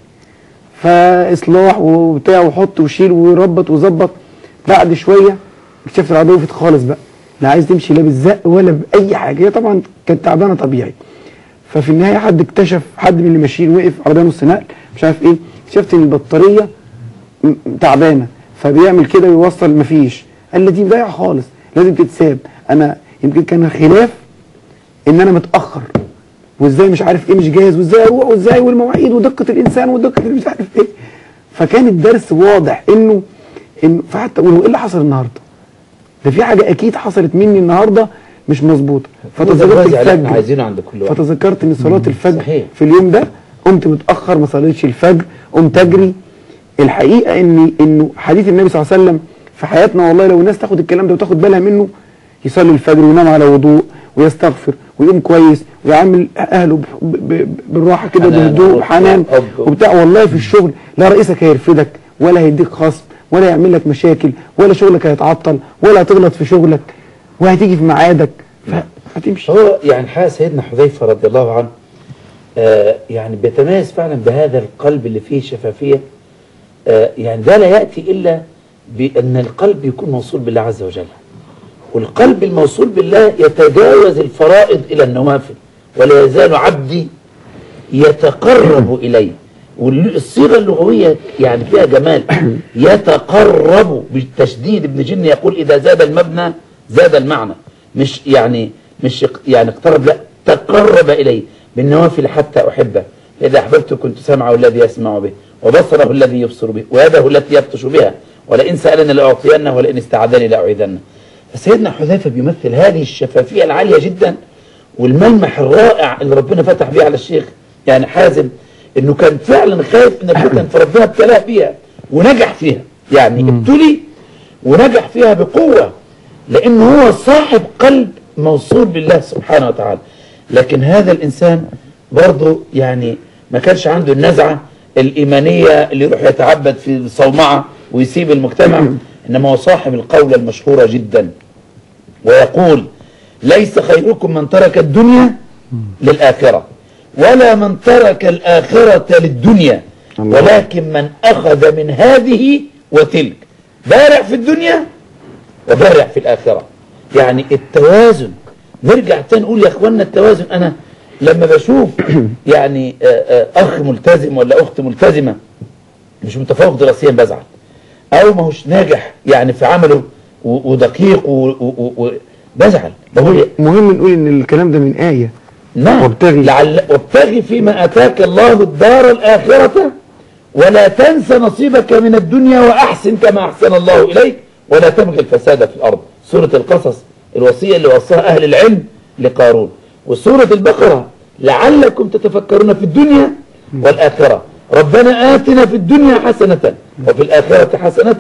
Speaker 3: فاصلاح وبتاع وحط وشيل وربط وظبط بعد شويه اكتشفت العربيه وقفت خالص بقى لا عايز تمشي لا بالزق ولا باي حاجه هي طبعا كانت تعبانه طبيعي ففي النهايه حد اكتشف حد من اللي ماشيين وقف عربيه نص نقل مش عارف ايه اكتشفت ان البطاريه م- تعبانه فبيعمل كده ويوصل مفيش قال لي دي ضايعه خالص لازم تتساب انا يمكن كان خلاف ان انا متاخر وازاي مش عارف ايه مش جاهز وازاي اروح وازاي والمواعيد ودقه الانسان ودقه اللي مش عارف ايه فكان الدرس واضح انه انه فحتى اقول ايه اللي حصل النهارده؟ ده في حاجه اكيد حصلت مني النهارده مش مظبوطه
Speaker 5: فتذكرت
Speaker 3: فتذكرت
Speaker 5: اللي احنا
Speaker 3: الفجر
Speaker 5: عايزينه عند كل واحد
Speaker 3: فتذكرت ان صلاه الفجر
Speaker 5: صحيح.
Speaker 3: في اليوم ده قمت متاخر ما صليتش الفجر قمت اجري الحقيقه ان انه حديث النبي صلى الله عليه وسلم في حياتنا والله لو الناس تاخد الكلام ده وتاخد بالها منه يصلي الفجر وينام على وضوء ويستغفر ويقوم كويس ويعامل اهله ب- ب- بالراحه كده
Speaker 5: حنان
Speaker 3: بهدوء
Speaker 5: وحب
Speaker 3: وحنان
Speaker 5: وحب.
Speaker 3: وبتاع والله في الشغل لا رئيسك هيرفدك ولا هيديك خصم ولا يعمل لك مشاكل ولا شغلك هيتعطل ولا هتغلط في شغلك وهتيجي في ميعادك ف- هتمشي
Speaker 5: هو يعني حال سيدنا حذيفه رضي الله عنه آه يعني بيتميز فعلا بهذا القلب اللي فيه شفافيه آه يعني ده لا ياتي الا بان القلب يكون موصول بالله عز وجل والقلب الموصول بالله يتجاوز الفرائض الى النوافل ولا يزال عبدي يتقرب الي والصيغه اللغويه يعني فيها جمال يتقرب بالتشديد ابن جن يقول اذا زاد المبنى زاد المعنى مش يعني مش يق- يعني اقترب لا تقرب الي بالنوافل حتى احبه اذا احببته كنت سمعه الذي يسمع به وبصره الذي يبصر به ويده التي يبطش بها ولئن سالني لاعطينه ولئن استعاذني لاعيذنه فسيدنا حذيفه بيمثل هذه الشفافيه العاليه جدا والملمح الرائع اللي ربنا فتح بيه على الشيخ يعني حازم انه كان فعلا خايف من الفتن فربنا ابتلاه بيها ونجح فيها يعني ابتلي ونجح فيها بقوه لانه هو صاحب قلب موصول بالله سبحانه وتعالى لكن هذا الانسان برضه يعني ما كانش عنده النزعه الايمانيه اللي يروح يتعبد في الصومعه ويسيب المجتمع انما هو صاحب القوله المشهوره جدا ويقول ليس خيركم من ترك الدنيا للآخرة ولا من ترك الآخرة للدنيا
Speaker 3: الله.
Speaker 5: ولكن من أخذ من هذه وتلك بارع في الدنيا وبارع في الآخرة يعني التوازن نرجع تاني نقول يا اخوانا التوازن انا لما بشوف يعني آه، آه، اخ ملتزم ولا اخت ملتزمه مش متفوق دراسيا بزعل او ما هوش ناجح يعني في عمله و- ودقيق و- و- و- بزعل بقول
Speaker 3: مهم نقول ان الكلام ده من آية
Speaker 5: نعم
Speaker 3: وابتغي.
Speaker 5: لعل وابتغي فيما اتاك الله الدار الاخره ولا تنس نصيبك من الدنيا واحسن كما احسن الله اليك ولا تبغي الفساد في الارض سوره القصص الوصيه اللي وصاها اهل العلم لقارون وسوره البقره لعلكم تتفكرون في الدنيا والاخره ربنا اتنا في الدنيا حسنه وفي الاخره حسنه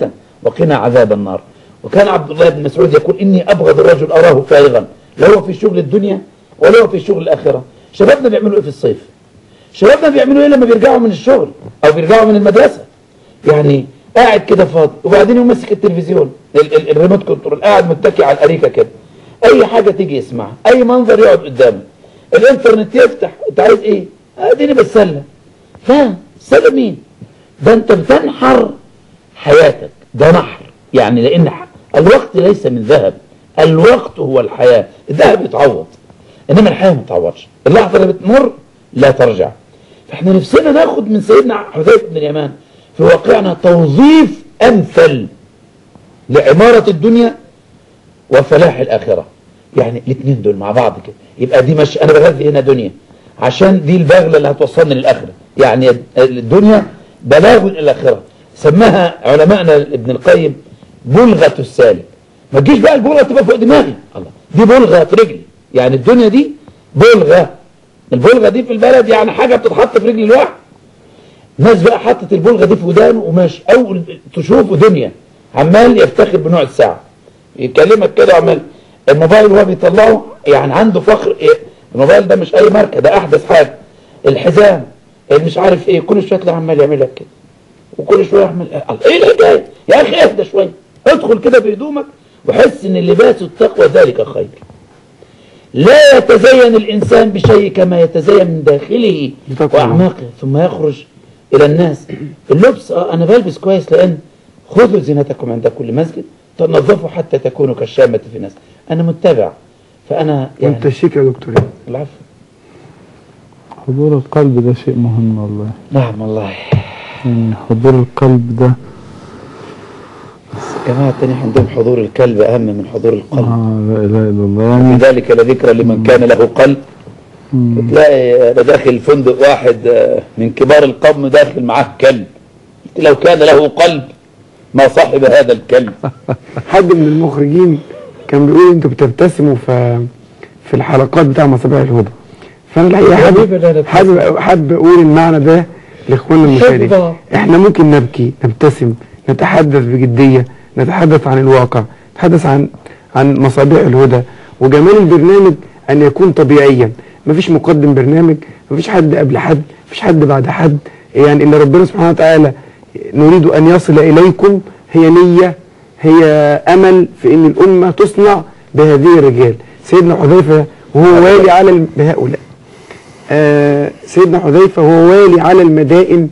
Speaker 5: وقنا عذاب النار وكان عبد الله بن مسعود يقول إني أبغض الرجل أراه فارغا لا هو في شغل الدنيا ولا هو في شغل الآخرة شبابنا بيعملوا إيه في الصيف شبابنا بيعملوا إيه لما بيرجعوا من الشغل أو بيرجعوا من المدرسة يعني قاعد كده فاضي وبعدين يقوم ماسك التلفزيون ال- ال- الريموت كنترول قاعد متكي على الأريكة كده أي حاجة تيجي يسمعها أي منظر يقعد قدامه الإنترنت يفتح أنت عايز إيه؟ أديني بتسلى لا سلى مين؟ ده أنت بتنحر حياتك ده نحر يعني لأن ح- الوقت ليس من ذهب الوقت هو الحياة الذهب يتعوض إنما الحياة ما تتعوضش اللحظة اللي بتمر لا ترجع فاحنا نفسنا ناخد من سيدنا حذيفة بن اليمان في واقعنا توظيف أمثل لعمارة الدنيا وفلاح الآخرة يعني الاثنين دول مع بعض كده يبقى دي مش أنا بغذي هنا دنيا عشان دي البغلة اللي هتوصلني للآخرة يعني الدنيا بلاغ إلى الآخرة سماها علماءنا ابن القيم بلغة السالك ما تجيش بقى البلغة تبقى فوق دماغي الله دي بلغة في رجلي يعني الدنيا دي بلغة البلغة دي في البلد يعني حاجة بتتحط في رجل الواحد ناس بقى حطت البلغة دي في ودانه وماشي أول تشوفه دنيا عمال يفتخر بنوع الساعة يكلمك كده عمال الموبايل وهو بيطلعه يعني عنده فخر إيه الموبايل ده مش أي ماركة ده أحدث حاجة الحزام اللي مش عارف إيه كل شوية تلاقي عمال يعمل لك كده وكل شوية يعمل إيه إيه الحكاية يا أخي اهدى شوية ادخل كده بهدومك وحس إن لباس التقوى ذلك خير لا يتزين الإنسان بشيء كما يتزين من داخله
Speaker 3: بتقوى الله.
Speaker 5: وأعماقه ثم يخرج إلى الناس اللبس آه أنا بلبس كويس لأن خذوا زينتكم عند كل مسجد تنظفوا حتى تكونوا كالشامة في الناس أنا متبع فأنا يعني
Speaker 3: وانت شيك يا دكتور
Speaker 5: العفو
Speaker 2: حضور القلب ده شيء مهم والله
Speaker 5: نعم والله
Speaker 2: يعني حضور القلب ده
Speaker 5: جماعة التانية عندهم حضور الكلب أهم من حضور القلب
Speaker 2: آه لا إله إلا الله يعني
Speaker 5: لذلك لذكرى لمن كان له قلب
Speaker 2: مم.
Speaker 5: تلاقي أنا داخل فندق واحد آه، من كبار القوم داخل معاه كلب قلت لو كان له قلب ما صاحب هذا الكلب
Speaker 3: حد من المخرجين كان بيقول انتوا بتبتسموا في في الحلقات بتاع مصابيح الهدى فانا الحقيقه
Speaker 5: حبيبي لا
Speaker 3: حابب
Speaker 5: نبتسم.
Speaker 3: حابب حابب اقول المعنى ده لاخواننا المشاهدين
Speaker 5: بعض.
Speaker 3: احنا ممكن نبكي نبتسم نتحدث بجديه نتحدث عن الواقع نتحدث عن عن مصابيح الهدى وجمال البرنامج ان يكون طبيعيا مفيش مقدم برنامج مفيش حد قبل حد مفيش حد بعد حد يعني اللي ربنا سبحانه وتعالى نريد ان يصل اليكم هي نيه هي امل في ان الامه تصنع بهذه الرجال سيدنا حذيفه وهو والي على الم- بهؤلاء آه سيدنا حذيفه وهو والي على المدائن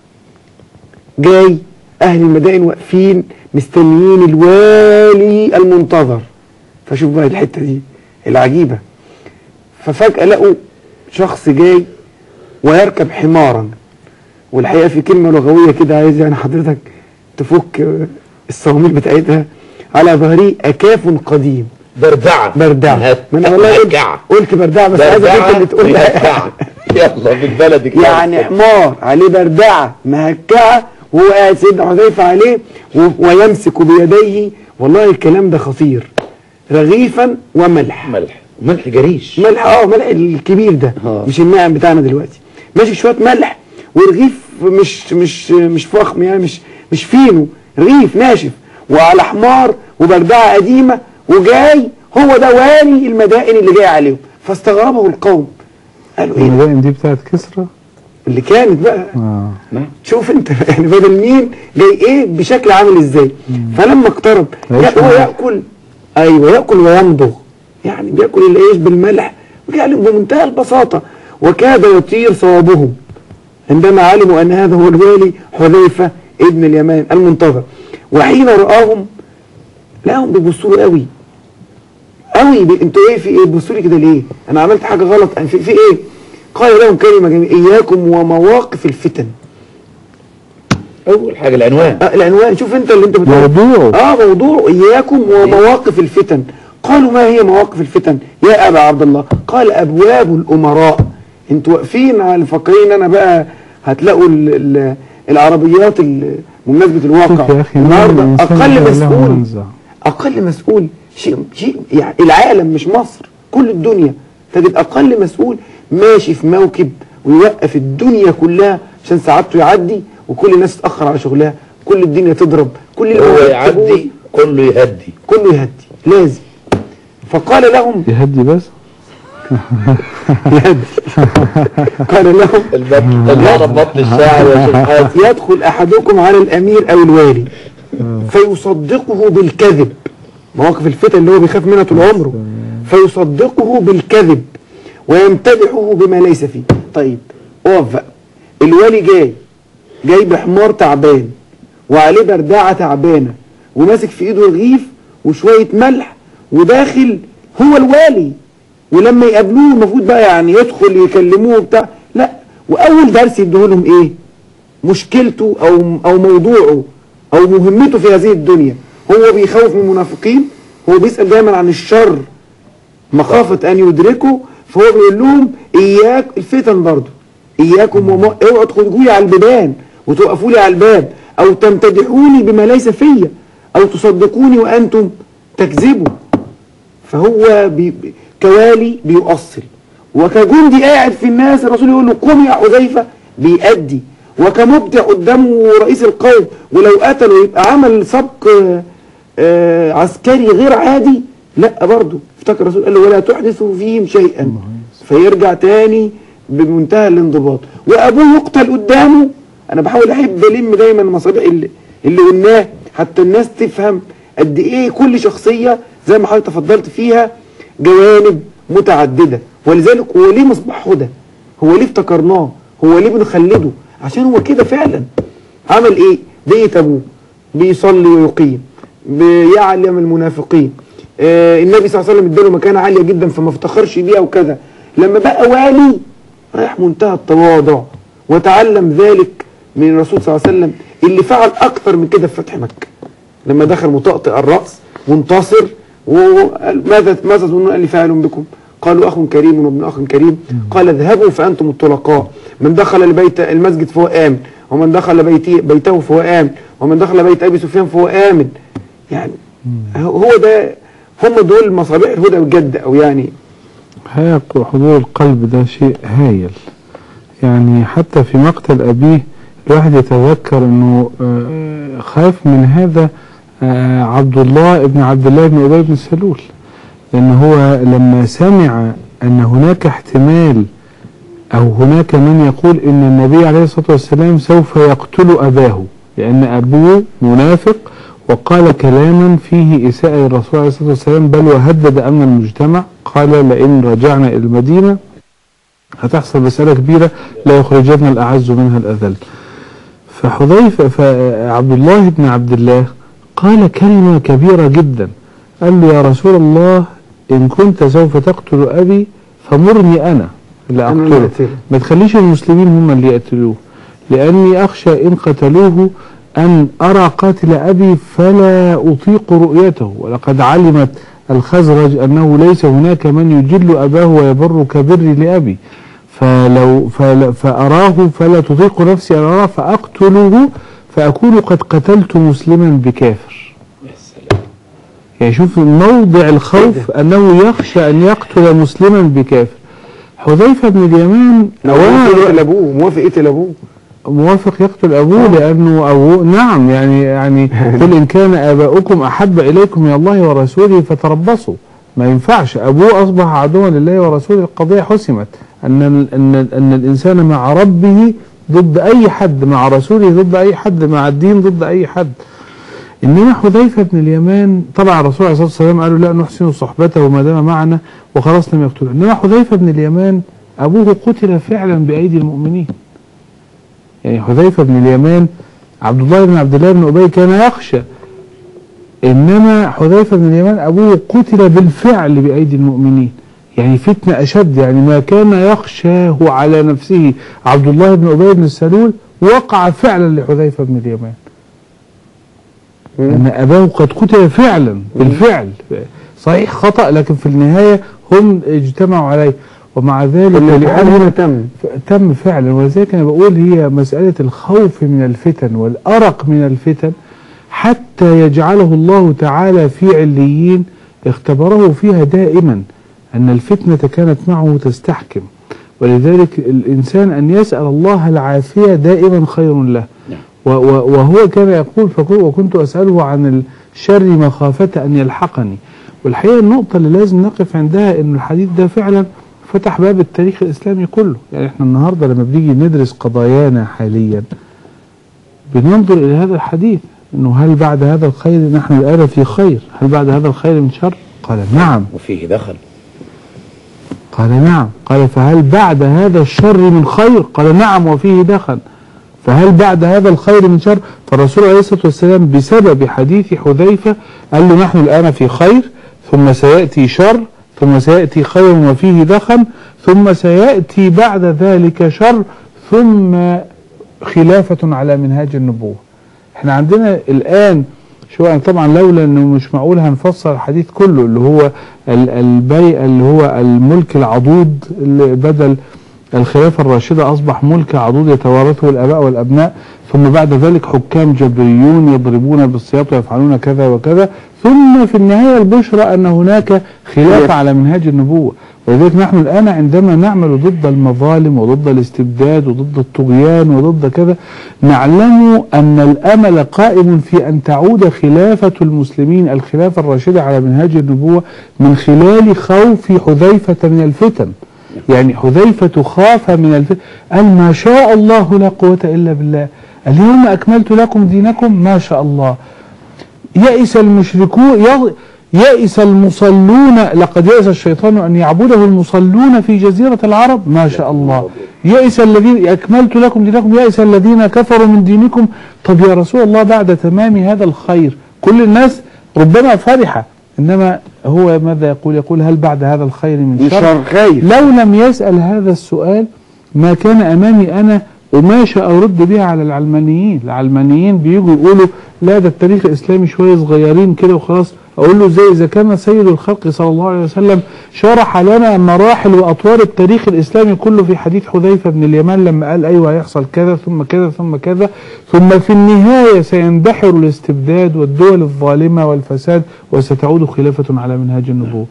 Speaker 3: جاي اهل المدائن واقفين مستنيين الوالي المنتظر فشوف بقى الحته دي العجيبه ففجاه لقوا شخص جاي ويركب حمارا والحقيقه في كلمه لغويه كده عايز يعني حضرتك تفك آه، الصواميل بتاعتها على ظهري اكاف قديم
Speaker 5: بردعة
Speaker 3: بردعه ما انا والله قلت,
Speaker 5: مهكعة.
Speaker 3: قلت بردعه بس عايزك انت اللي تقولها
Speaker 5: مهكعة. يلا بالبلد كده
Speaker 3: يعني حمار عليه بردعه مهكعه وهو قاعد سيدنا حذيفه عليه و- ويمسك بيديه والله الكلام ده خطير رغيفا وملح
Speaker 5: ملح ملح جريش
Speaker 3: ملح اه ملح الكبير ده
Speaker 5: آه.
Speaker 3: مش الناعم بتاعنا دلوقتي ماشي شويه ملح ورغيف مش مش مش فخم يعني مش مش فينو رغيف ناشف وعلى حمار وبردعه قديمه وجاي هو ده والي المدائن اللي جاي عليهم فاستغربه القوم قالوا ايه ده؟
Speaker 2: المدائن دي بتاعت كسرى
Speaker 3: اللي كانت بقى
Speaker 2: اه
Speaker 3: شوف انت يعني بدل مين جاي ايه بشكل عامل ازاي فلما اقترب
Speaker 2: عيش
Speaker 3: يا- هو
Speaker 2: ملح.
Speaker 3: ياكل ايوه ياكل ويمضغ يعني بياكل العيش بالملح ويعني بمنتهى البساطه وكاد يطير صوابهم عندما علموا ان هذا هو الوالي حذيفه ابن اليمان المنتظر وحين راهم لقاهم بيبصوا له قوي قوي بي- انتوا ايه في ايه بتبصوا لي كده ليه انا عملت حاجه غلط في, في ايه قال لهم كلمه جميله اياكم ومواقف الفتن
Speaker 5: أول حاجة العنوان
Speaker 3: آه العنوان شوف انت اللي انت بتقول
Speaker 2: موضوع
Speaker 3: اه موضوع اياكم ومواقف الفتن قالوا ما هي مواقف الفتن يا ابا عبد الله قال ابواب الامراء انتوا واقفين على فاكرين انا بقى هتلاقوا ال ال العربيات ال- بمناسبه الواقع
Speaker 2: شوف يا اخي
Speaker 3: النهارده
Speaker 2: الإنسان
Speaker 3: اقل
Speaker 2: له
Speaker 3: مسؤول
Speaker 2: منزع.
Speaker 3: اقل مسؤول شيء شيء يعني العالم مش مصر كل الدنيا تجد اقل مسؤول ماشي في موكب ويوقف الدنيا كلها عشان سعادته يعدي وكل الناس تتاخر على شغلها كل الدنيا تضرب كل
Speaker 5: هو
Speaker 3: اللي
Speaker 5: يعدي كله يهدي
Speaker 3: كله يهدي لازم فقال لهم
Speaker 2: يهدي بس
Speaker 3: يهدي قال لهم
Speaker 5: البطن العرب بطن الشاعر يا شيخ حاتم
Speaker 3: يدخل احدكم على الامير او الوالي فيصدقه بالكذب مواقف الفتن اللي هو بيخاف منها طول عمره فيصدقه بالكذب ويمتدحه بما ليس فيه طيب اقف بقى الوالي جاي جاي بحمار تعبان وعليه برداعة تعبانة وماسك في ايده رغيف وشوية ملح وداخل هو الوالي ولما يقابلوه المفروض بقى يعني يدخل يكلموه بتاع لا واول درس يديهولهم ايه مشكلته او او موضوعه او مهمته في هذه الدنيا هو بيخوف من المنافقين هو بيسأل دايما عن الشر مخافة ان يدركوا فهو بيقول لهم اياك الفتن برضه اياكم وما اوعوا تخرجوا لي على البيبان وتوقفوا لي على الباب او تمتدحوني بما ليس فيا او تصدقوني وانتم تكذبوا فهو بي بي- كوالي بيؤصل وكجندي قاعد في الناس الرسول يقول له قم يا حذيفه بيأدي وكمبدع قدامه رئيس القوم ولو قتله يبقى عمل سبق آه، آه، عسكري غير عادي لا برضه افتكر الرسول قال له ولا تحدثوا فيهم شيئا فيرجع تاني بمنتهى الانضباط وابوه يقتل قدامه انا بحاول احب الم دايما المصابيح اللي اللي قلناه حتى الناس تفهم قد ايه كل شخصيه زي ما حضرتك تفضلت فيها جوانب متعدده ولذلك هو ليه مصباح هدى هو ليه افتكرناه هو ليه بنخلده عشان هو كده فعلا عمل ايه ديت ابوه بيصلي ويقيم بيعلم المنافقين آه النبي صلى الله عليه وسلم اداله مكانه عاليه جدا فما افتخرش بيها وكذا لما بقى والي رايح منتهى التواضع وتعلم ذلك من الرسول صلى الله عليه وسلم اللي فعل اكتر من كده في فتح مكه لما دخل مطأطئ الراس منتصر وقال ماذا ماذا تظنون اني فاعل بكم؟ قالوا اخ كريم وابن اخ كريم قال اذهبوا فانتم الطلقاء من دخل البيت المسجد فهو امن ومن دخل بيتي بيته فهو امن ومن دخل بيت ابي سفيان فهو امن يعني هو ده هم دول مصابيح الهدى بجد او يعني
Speaker 2: هي حضور القلب ده شيء هايل يعني حتى في مقتل أبيه الواحد يتذكر أنه آه، خاف من هذا آه، عبد الله ابن عبد الله بن أبي بن سلول لأن هو لما سمع أن هناك احتمال أو هناك من يقول أن النبي عليه الصلاة والسلام سوف يقتل أباه لأن أبوه منافق وقال كلاما فيه إساءة للرسول عليه الصلاة والسلام بل وهدد أمن المجتمع قال لئن رجعنا إلى المدينة هتحصل مسألة كبيرة لا يخرجن الأعز منها الأذل فحذيفة فعبد الله بن عبد الله قال كلمة كبيرة جدا قال له يا رسول الله إن كنت سوف تقتل أبي فمرني أنا اللي
Speaker 3: أنا اللي
Speaker 2: أقتله
Speaker 3: أقتله.
Speaker 2: ما تخليش المسلمين هم اللي يقتلوه لأني أخشى إن قتلوه أن أرى قاتل أبي فلا أطيق رؤيته ولقد علمت الخزرج أنه ليس هناك من يجل أباه ويبر كبري لأبي فلو فل فأراه فلا تطيق نفسي أن أراه فأقتله فأكون قد قتلت مسلما بكافر يعني شوف موضع الخوف أنه يخشى أن يقتل مسلما بكافر حذيفة بن اليمان
Speaker 3: موافق
Speaker 2: أولا
Speaker 3: يقتل ابوه موافق يقتل ابوه
Speaker 2: موافق يقتل أبوه لأنه أبوه نعم يعني يعني قل إن كان آباؤكم أحب إليكم من الله ورسوله فتربصوا ما ينفعش أبوه أصبح عدوا لله ورسوله القضية حسمت أن ال- أن ال- أن الإنسان مع ربه ضد أي حد مع رسوله ضد أي حد مع الدين ضد أي حد إنما حذيفة بن اليمان طبعا الرسول عليه الصلاة والسلام قالوا لا نحسن صحبته ما دام معنا وخلاص لم يقتله إنما حذيفة بن اليمان أبوه قتل فعلا بأيدي المؤمنين يعني حذيفة بن اليمان عبد الله بن عبد الله بن أبي كان يخشى إنما حذيفة بن اليمان أبوه قتل بالفعل بأيدي المؤمنين يعني فتنة أشد يعني ما كان يخشاه على نفسه عبد الله بن أبي بن السلول وقع فعلا لحذيفة بن اليمان أن أباه قد قتل فعلا بالفعل صحيح خطأ لكن في النهاية هم اجتمعوا عليه ومع ذلك
Speaker 3: الامتحان
Speaker 2: لأنه
Speaker 3: هنا تم
Speaker 2: تم فعلا ولذلك انا بقول هي مساله الخوف من الفتن والارق من الفتن حتى يجعله الله تعالى في عليين اختبره فيها دائما ان الفتنه كانت معه تستحكم ولذلك الانسان ان يسال الله العافيه دائما خير له و- و- وهو كان يقول فكو- وكنت أسأله عن الشر مخافة أن يلحقني والحقيقة النقطة اللي لازم نقف عندها أن الحديث ده فعلا فتح باب التاريخ الإسلامي كله يعني احنا النهاردة لما بنيجي ندرس قضايانا حاليا بننظر إلى هذا الحديث أنه هل بعد هذا الخير نحن الآن في خير هل بعد هذا الخير من شر قال نعم
Speaker 4: وفيه دخل
Speaker 2: قال نعم قال فهل بعد هذا الشر من خير قال نعم وفيه دخل فهل بعد هذا الخير من شر فالرسول عليه الصلاة والسلام بسبب حديث حذيفة قال له نحن الآن في خير ثم سيأتي شر ثم سيأتي خير وفيه دخل ثم سيأتي بعد ذلك شر ثم خلافة على منهاج النبوة احنا عندنا الآن شو يعني طبعا لولا انه مش معقول هنفسر الحديث كله اللي هو ال- البيع اللي هو الملك العضوض اللي بدل الخلافة الراشدة أصبح ملك عضوض يتوارثه الآباء والأبناء ثم بعد ذلك حكام جبريون يضربون بالسياط ويفعلون كذا وكذا ثم في النهاية البشرى أن هناك خلافة على منهاج النبوة ولذلك نحن الآن عندما نعمل ضد المظالم وضد الاستبداد وضد الطغيان وضد كذا نعلم أن الأمل قائم في أن تعود خلافة المسلمين الخلافة الراشدة على منهاج النبوة من خلال خوف حذيفة من الفتن يعني حذيفة خاف من الفتن قال ما شاء الله لا قوة إلا بالله اليوم أكملت لكم دينكم ما شاء الله يئس المشركون يغ- يئس المصلون لقد يئس الشيطان أن يعبده المصلون في جزيرة العرب ما شاء الله يئس الذين أكملت لكم دينكم يئس الذين كفروا من دينكم طب يا رسول الله بعد تمام هذا الخير كل الناس ربما فرحة إنما هو ماذا يقول يقول هل بعد هذا الخير من شر
Speaker 3: شر خايف
Speaker 2: لو لم يسأل هذا السؤال ما كان أمامي أنا قماشة أرد بها على العلمانيين العلمانيين بيجوا يقولوا لا ده التاريخ الإسلامي شوية صغيرين كده وخلاص أقول له زي إذا كان سيد الخلق صلى الله عليه وسلم شرح لنا مراحل وأطوار التاريخ الإسلامي كله في حديث حذيفة بن اليمان لما قال أيوة هيحصل كذا ثم كذا ثم كذا ثم في النهاية سيندحر الاستبداد والدول الظالمة والفساد وستعود خلافة على منهاج النبوة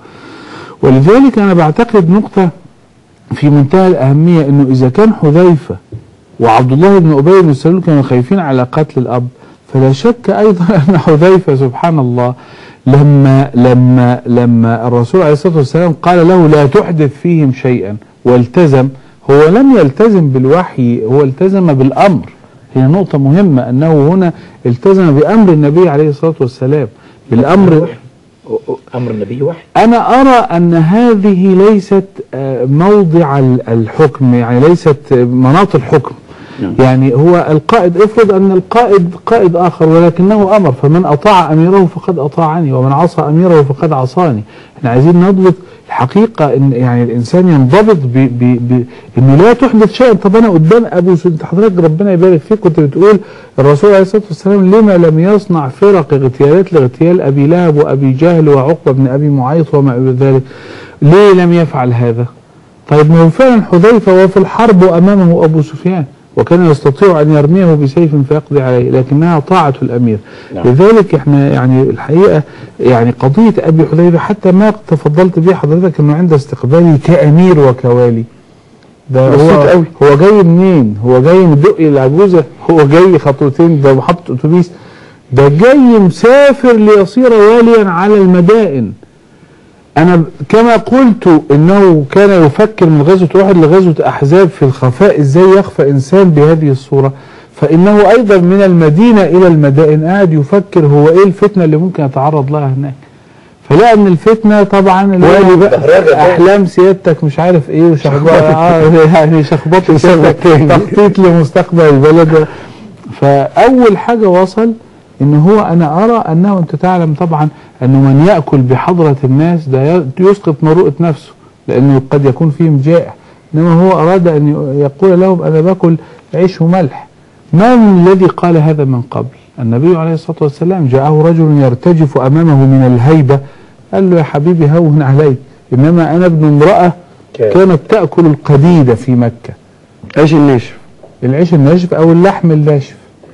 Speaker 2: ولذلك أنا بعتقد نقطة في منتهى الأهمية أنه إذا كان حذيفة وعبد الله بن أبي بن سلول كانوا خايفين على قتل الأب فلا شك أيضا أن حذيفة سبحان الله لما لما لما الرسول عليه الصلاة والسلام قال له لا تحدث فيهم شيئا والتزم هو لم يلتزم بالوحي هو التزم بالأمر هي نقطة مهمة أنه هنا التزم بأمر النبي عليه الصلاة والسلام بالأمر
Speaker 4: امر النبي وحي
Speaker 2: أنا أرى أن هذه ليست آه، موضع ال- الحكم يعني ليست آه، مناط الحكم
Speaker 4: نعم.
Speaker 2: يعني هو القائد افرض أن القائد قائد آخر ولكنه أمر فمن أطاع أميره فقد أطاعني ومن عصى أميره فقد عصاني احنا عايزين نضبط الحقيقة إن يعني الإنسان ينضبط ب ب ب إنه لا تحدث شيئا طب أنا قدام أبو سعود أنت حضرتك ربنا يبارك فيك كنت بتقول الرسول عليه الصلاة والسلام لما لم يصنع فرق اغتيالات لاغتيال أبي لهب وأبي جهل وعقبة بن أبي معيط وما إلى ذلك ليه لم يفعل هذا طيب ما هو فعلا حذيفة وفي الحرب وأمامه أبو سفيان وكان يستطيع أن يرميه بسيف فيقضي عليه لكنها طاعة الأمير
Speaker 4: نعم.
Speaker 2: لذلك احنا يعني الحقيقة يعني قضية أبي حذيفة حتى ما تفضلت به حضرتك أنه عند استقبالي كأمير وكوالي ده
Speaker 3: بسيط
Speaker 2: هو
Speaker 3: قوي.
Speaker 2: هو جاي منين؟ هو جاي من دقي العجوزة هو جاي خطوتين ده محطة أتوبيس ده جاي مسافر ليصير واليا على المدائن أنا ب- كما قلت إنه كان يفكر من غزوة أحد لغزوة أحزاب في الخفاء إزاي يخفى إنسان بهذه الصورة فإنه أيضا من المدينة إلى المدائن قاعد يفكر هو إيه الفتنة اللي ممكن يتعرض لها هناك فلقى ان الفتنه طبعا اللي
Speaker 3: والي
Speaker 2: هو
Speaker 3: بقى.
Speaker 4: بهرجة.
Speaker 2: احلام سيادتك مش عارف ايه وشخبطه آه يعني شخبطه سيادتك تخطيط لمستقبل البلد فاول حاجه وصل ان هو انا ارى انه انت تعلم طبعا انه من ياكل بحضره الناس ده ي- يسقط مروءه نفسه لانه قد يكون فيهم جائع انما هو اراد ان ي- يقول لهم انا باكل عيش وملح من الذي قال هذا من قبل النبي عليه الصلاه والسلام جاءه رجل يرتجف امامه من الهيبه قال له يا حبيبي هون عليك انما انا ابن امراه
Speaker 4: كان.
Speaker 2: كانت تاكل القديد في مكه
Speaker 3: عيش الناشف
Speaker 2: العيش الناشف او اللحم الناشف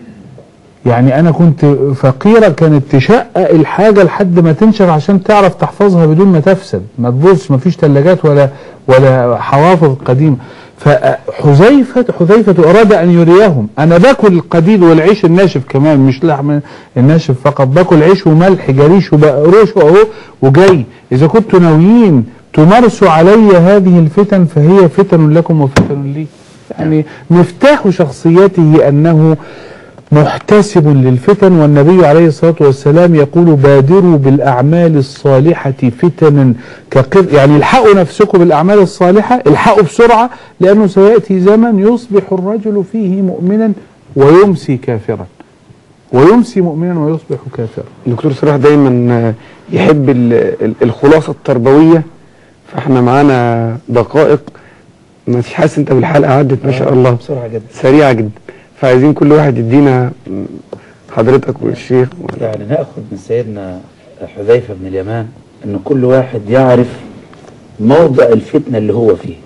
Speaker 2: يعني انا كنت فقيره كانت تشقق الحاجه لحد ما تنشف عشان تعرف تحفظها بدون ما تفسد ما تبص ما فيش ثلاجات ولا ولا حوافظ قديمه فحذيفة حذيفة أراد أن يريهم أنا باكل القديد والعيش الناشف كمان مش لحم الناشف فقط باكل عيش وملح جريش وبقروش أهو وجاي إذا كنتوا ناويين تمارسوا علي هذه الفتن فهي فتن لكم وفتن لي يعني مفتاح شخصيته أنه محتسب للفتن والنبي عليه الصلاة والسلام يقول بادروا بالأعمال الصالحة فتنا كقر يعني الحقوا نفسكم بالأعمال الصالحة الحقوا بسرعة لأنه سيأتي زمن يصبح الرجل فيه مؤمنا ويمسي كافرا ويمسي مؤمنا ويصبح كافرا
Speaker 3: دكتور صلاح دايما آه، يحب ال- ال- الخلاصة التربوية فاحنا معانا دقائق ما فيش حاسس انت بالحلقة عدت ما شاء الله
Speaker 5: بسرعه جدا
Speaker 3: سريعة جدا فعايزين كل واحد يدينا م، حضرتك والشيخ
Speaker 5: يعني ناخذ من سيدنا حذيفه بن اليمان ان كل واحد يعرف موضع الفتنه اللي هو فيه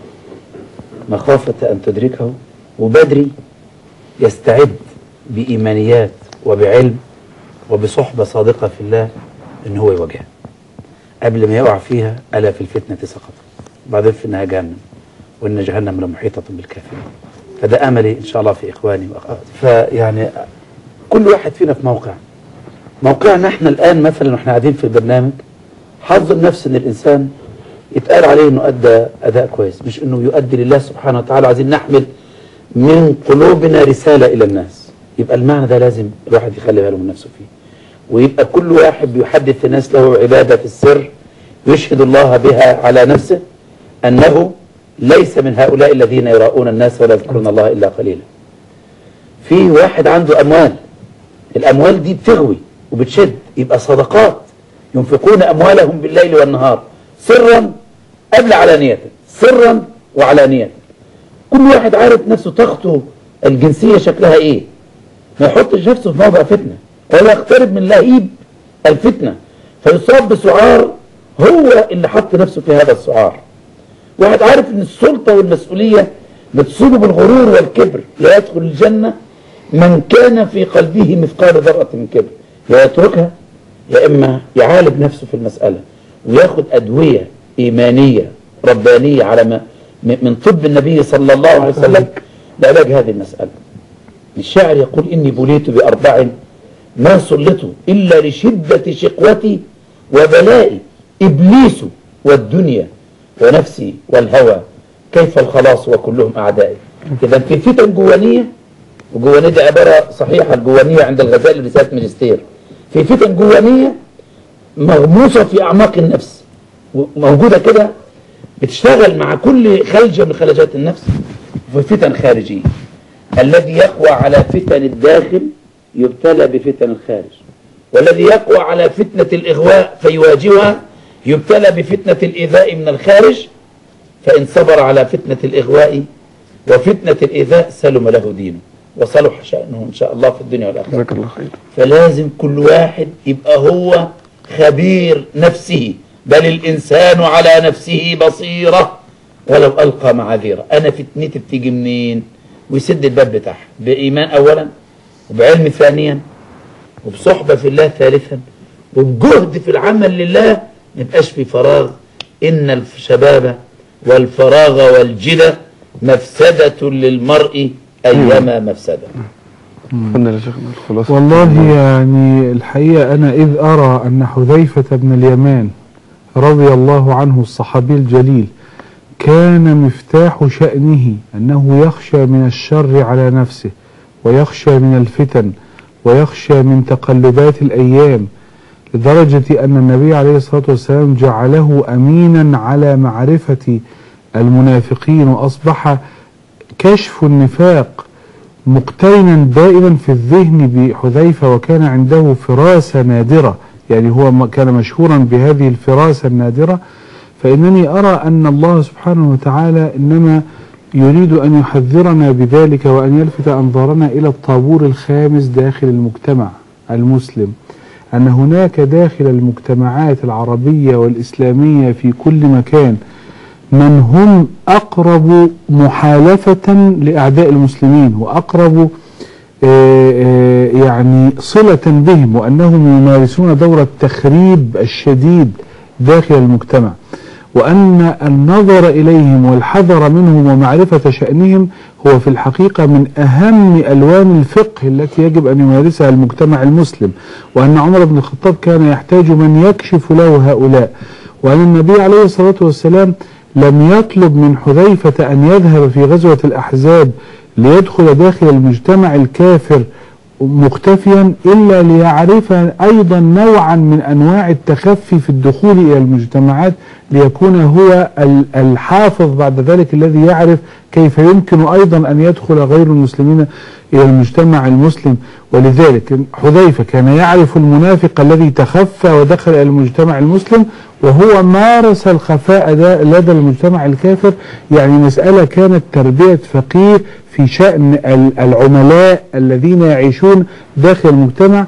Speaker 5: مخافه ان تدركه وبدري يستعد بايمانيات وبعلم وبصحبه صادقه في الله ان هو يواجهها قبل ما يقع فيها الا في الفتنه سقط بعدين في انها جهنم وان جهنم لمحيطه بالكافرين فده املي ان شاء الله في اخواني واخواتي فيعني كل واحد فينا في موقع موقعنا احنا الان مثلا واحنا قاعدين في البرنامج حظ النفس ان الانسان يتقال عليه انه ادى اداء كويس مش انه يؤدي لله سبحانه وتعالى عايزين نحمل من قلوبنا رساله الى الناس يبقى المعنى ده لازم الواحد يخلي باله من نفسه فيه ويبقى كل واحد بيحدث الناس له عباده في السر يشهد الله بها على نفسه انه ليس من هؤلاء الذين يراؤون الناس ولا يذكرون الله الا قليلا في واحد عنده اموال الاموال دي بتغوي وبتشد يبقى صدقات ينفقون اموالهم بالليل والنهار سرا قبل علانية سرا وعلانية كل واحد عارف نفسه طاقته الجنسية شكلها ايه ما يحطش نفسه في موضع فتنة ولا يقترب من لهيب الفتنة فيصاب بسعار هو اللي حط نفسه في هذا السعار واحد عارف ان السلطة والمسؤولية بتصيبه بالغرور والكبر لا يدخل الجنة من كان في قلبه مثقال ذرة من كبر يا يتركها يا إما يعالج نفسه في المسألة وياخد أدوية إيمانية ربانية على ما م- من طب النبي صلى الله عليه وسلم لعلاج هذه المسألة الشاعر يقول إني بليت بأربع ما سلطوا إلا لشدة شقوتي وبلائي إبليس والدنيا ونفسي والهوى كيف الخلاص وكلهم أعدائي إذا في فتن جوانية وجوانية دي عبارة صحيحة الجوانية عند الغزالي رسالة ماجستير في فتن جوانية مغموسة في أعماق النفس موجودة كده بتشتغل مع كل خلجة من خلجات النفس وفي فتن خارجية الذي يقوى على فتن الداخل يبتلى بفتن الخارج والذي يقوى على فتنة الإغواء فيواجهها يبتلى بفتنة الإيذاء من الخارج فإن صبر على فتنة الإغواء وفتنة الإيذاء سلم له دينه وصلح شأنه إن شاء الله في الدنيا والآخرة
Speaker 3: جزاك الله خير
Speaker 5: فلازم كل واحد يبقى هو خبير نفسه بل الإنسان على نفسه بصيرة ولو ألقى معاذيره أنا فتنتي بتيجي منين ويسد الباب بتاعها بإيمان أولا وبعلم ثانيا وبصحبة في الله ثالثا وبجهد في العمل لله ما يبقاش في فراغ إن الشباب والفراغ والجدة مفسدة للمرء أيما مفسدة
Speaker 3: قلنا يا شيخنا الخلاصة
Speaker 2: والله يعني الحقيقة أنا إذ أرى أن حذيفة بن اليمان رضي الله عنه الصحابي الجليل كان مفتاح شأنه أنه يخشى من الشر على نفسه ويخشى من الفتن ويخشى من تقلبات الأيام لدرجة أن النبي عليه الصلاة والسلام جعله أمينا على معرفة المنافقين وأصبح كشف النفاق مقترنا دائما في الذهن بحذيفة وكان عنده فراسة نادرة يعني هو م- كان مشهورا بهذه الفراسة النادرة فإنني أرى أن الله سبحانه وتعالى إنما يريد أن يحذرنا بذلك وأن يلفت أنظارنا إلى الطابور الخامس داخل المجتمع المسلم أن هناك داخل المجتمعات العربية والإسلامية في كل مكان من هم أقرب محالفة لأعداء المسلمين وأقرب آه، آه، يعني صلة بهم وأنهم يمارسون دور التخريب الشديد داخل المجتمع وأن النظر إليهم والحذر منهم ومعرفة شأنهم هو في الحقيقة من أهم ألوان الفقه التي يجب أن يمارسها المجتمع المسلم وأن عمر بن الخطاب كان يحتاج من يكشف له هؤلاء وأن النبي عليه الصلاة والسلام لم يطلب من حذيفة أن يذهب في غزوة الأحزاب ليدخل داخل المجتمع الكافر مختفيا إلا ليعرف أيضا نوعا من أنواع التخفي في الدخول إلى المجتمعات ليكون هو ال- الحافظ بعد ذلك الذي يعرف كيف يمكن أيضا أن يدخل غير المسلمين إلى المجتمع المسلم ولذلك حذيفة كان يعرف المنافق الذي تخفى ودخل إلى المجتمع المسلم وهو مارس الخفاء ده لدى المجتمع الكافر يعني مسألة كانت تربية فقيه في شأن ال- العملاء الذين يعيشون داخل المجتمع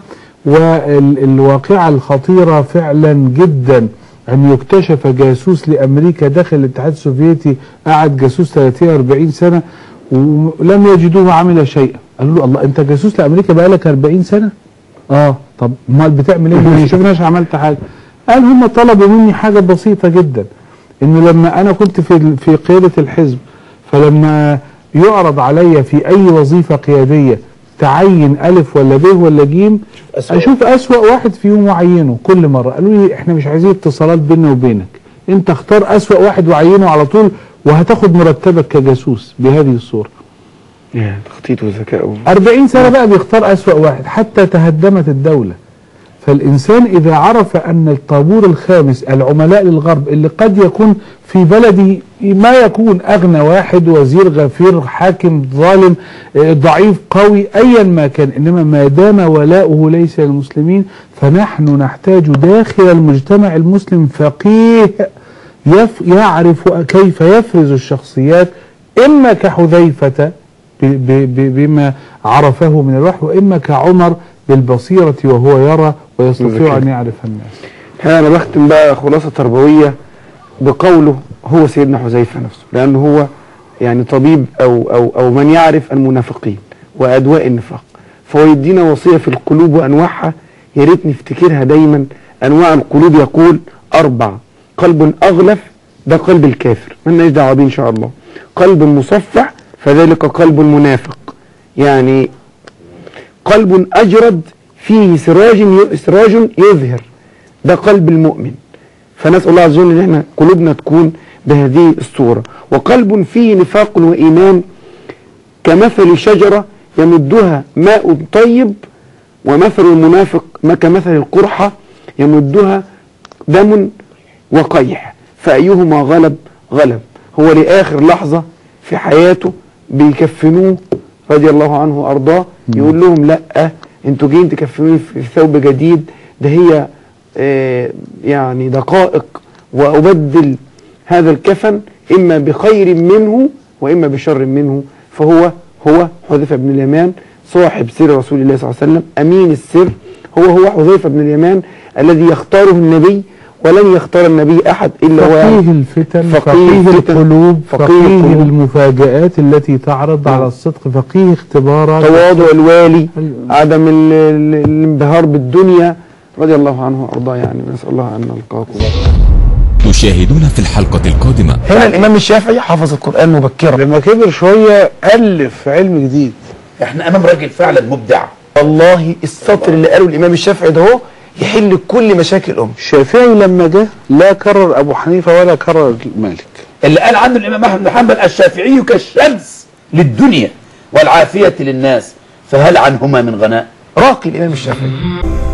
Speaker 2: والواقعة الخطيرة فعلا جدا أن يكتشف جاسوس لأمريكا داخل الاتحاد السوفيتي قعد جاسوس 30 40 سنة ولم يجدوه عمل شيئا قالوا له الله أنت جاسوس لأمريكا بقالك 40 سنة اه طب امال بتعمل ايه ما شفناش عملت حاجه قال هم طلبوا مني حاجه بسيطه جدا انه لما انا كنت في في قياده الحزب فلما يعرض علي في اي وظيفه قياديه تعين الف ولا ب ولا جيم
Speaker 5: أسوأ.
Speaker 2: اشوف اسوا واحد فيهم واعينه كل مره قالوا لي احنا مش عايزين اتصالات بيننا وبينك انت اختار اسوا واحد وعينه على طول وهتاخد مرتبك كجاسوس بهذه الصوره
Speaker 3: يا تخطيط وذكاء
Speaker 2: 40 سنة بقى بيختار أسوأ واحد حتى تهدمت الدولة فالإنسان إذا عرف أن الطابور الخامس العملاء للغرب اللي قد يكون في بلدي ما يكون أغنى واحد وزير غفير حاكم ظالم آه، ضعيف قوي أيا ما كان إنما ما دام ولاؤه ليس للمسلمين فنحن نحتاج داخل المجتمع المسلم فقيه يف يعرف كيف يفرز الشخصيات إما كحذيفة ب- ب- ب- بما عرفه من الوحي وإما كعمر بالبصيرة وهو يرى ويستطيع
Speaker 3: بالذكاء.
Speaker 2: أن يعرف الناس
Speaker 3: الحقيقة أنا بختم بقى خلاصة تربوية بقوله هو سيدنا حذيفة نفسه لأنه هو يعني طبيب أو, أو, أو من يعرف المنافقين وأدواء النفاق فهو يدينا وصية في القلوب وأنواعها يا ريت نفتكرها دايما أنواع القلوب يقول أربع قلب أغلف ده قلب الكافر مالناش دعوة بيه إن شاء الله قلب مصفح فذلك قلب المنافق يعني قلب أجرد فيه سراج ي- سراج يظهر ده قلب المؤمن فنسأل الله عز وجل ان احنا قلوبنا تكون بهذه الصورة وقلب فيه نفاق وإيمان كمثل شجرة يمدها ماء طيب ومثل المنافق ما كمثل القرحة يمدها دم وقيح فأيهما غلب غلب هو لآخر لحظة في حياته بيكفنوه رضي الله عنه وأرضاه يقول لهم لا انتوا جايين تكفنوني في ثوب جديد ده هي آه، يعني دقائق وأبدل هذا الكفن إما بخير منه وإما بشر منه فهو هو حذيفة بن اليمان صاحب سر رسول الله صلى الله عليه وسلم أمين السر هو هو حذيفة بن اليمان الذي يختاره النبي ولن يختار النبي أحد إلا هو يعرف.
Speaker 2: فقيه الفتن
Speaker 3: فقيه
Speaker 2: فقيه,
Speaker 3: الفتن،
Speaker 2: القلوب
Speaker 3: فقيه
Speaker 2: فقيه,
Speaker 3: القلوب.
Speaker 2: المفاجآت التي تعرض على الصدق فقيه اختبارات
Speaker 3: تواضع الوالي
Speaker 2: أيوة.
Speaker 3: عدم ال- ال- الانبهار بالدنيا رضي الله عنه وارضاه يعني نسال الله ان نلقاكم
Speaker 6: تشاهدون في الحلقة القادمة
Speaker 3: هنا الامام الشافعي حفظ القران مبكرا
Speaker 2: لما كبر شوية ألف علم جديد
Speaker 5: احنا امام راجل فعلا مبدع
Speaker 3: والله السطر اللي قاله الامام الشافعي ده هو يحل كل مشاكل الامه
Speaker 2: الشافعي لما جه لا كرر أبو حنيفة ولا كرر مالك
Speaker 5: اللي قال عنه الامام احمد بن حنبل الشافعي كالشمس للدنيا والعافيه للناس فهل عنهما من غناء
Speaker 3: راقي الامام الشافعي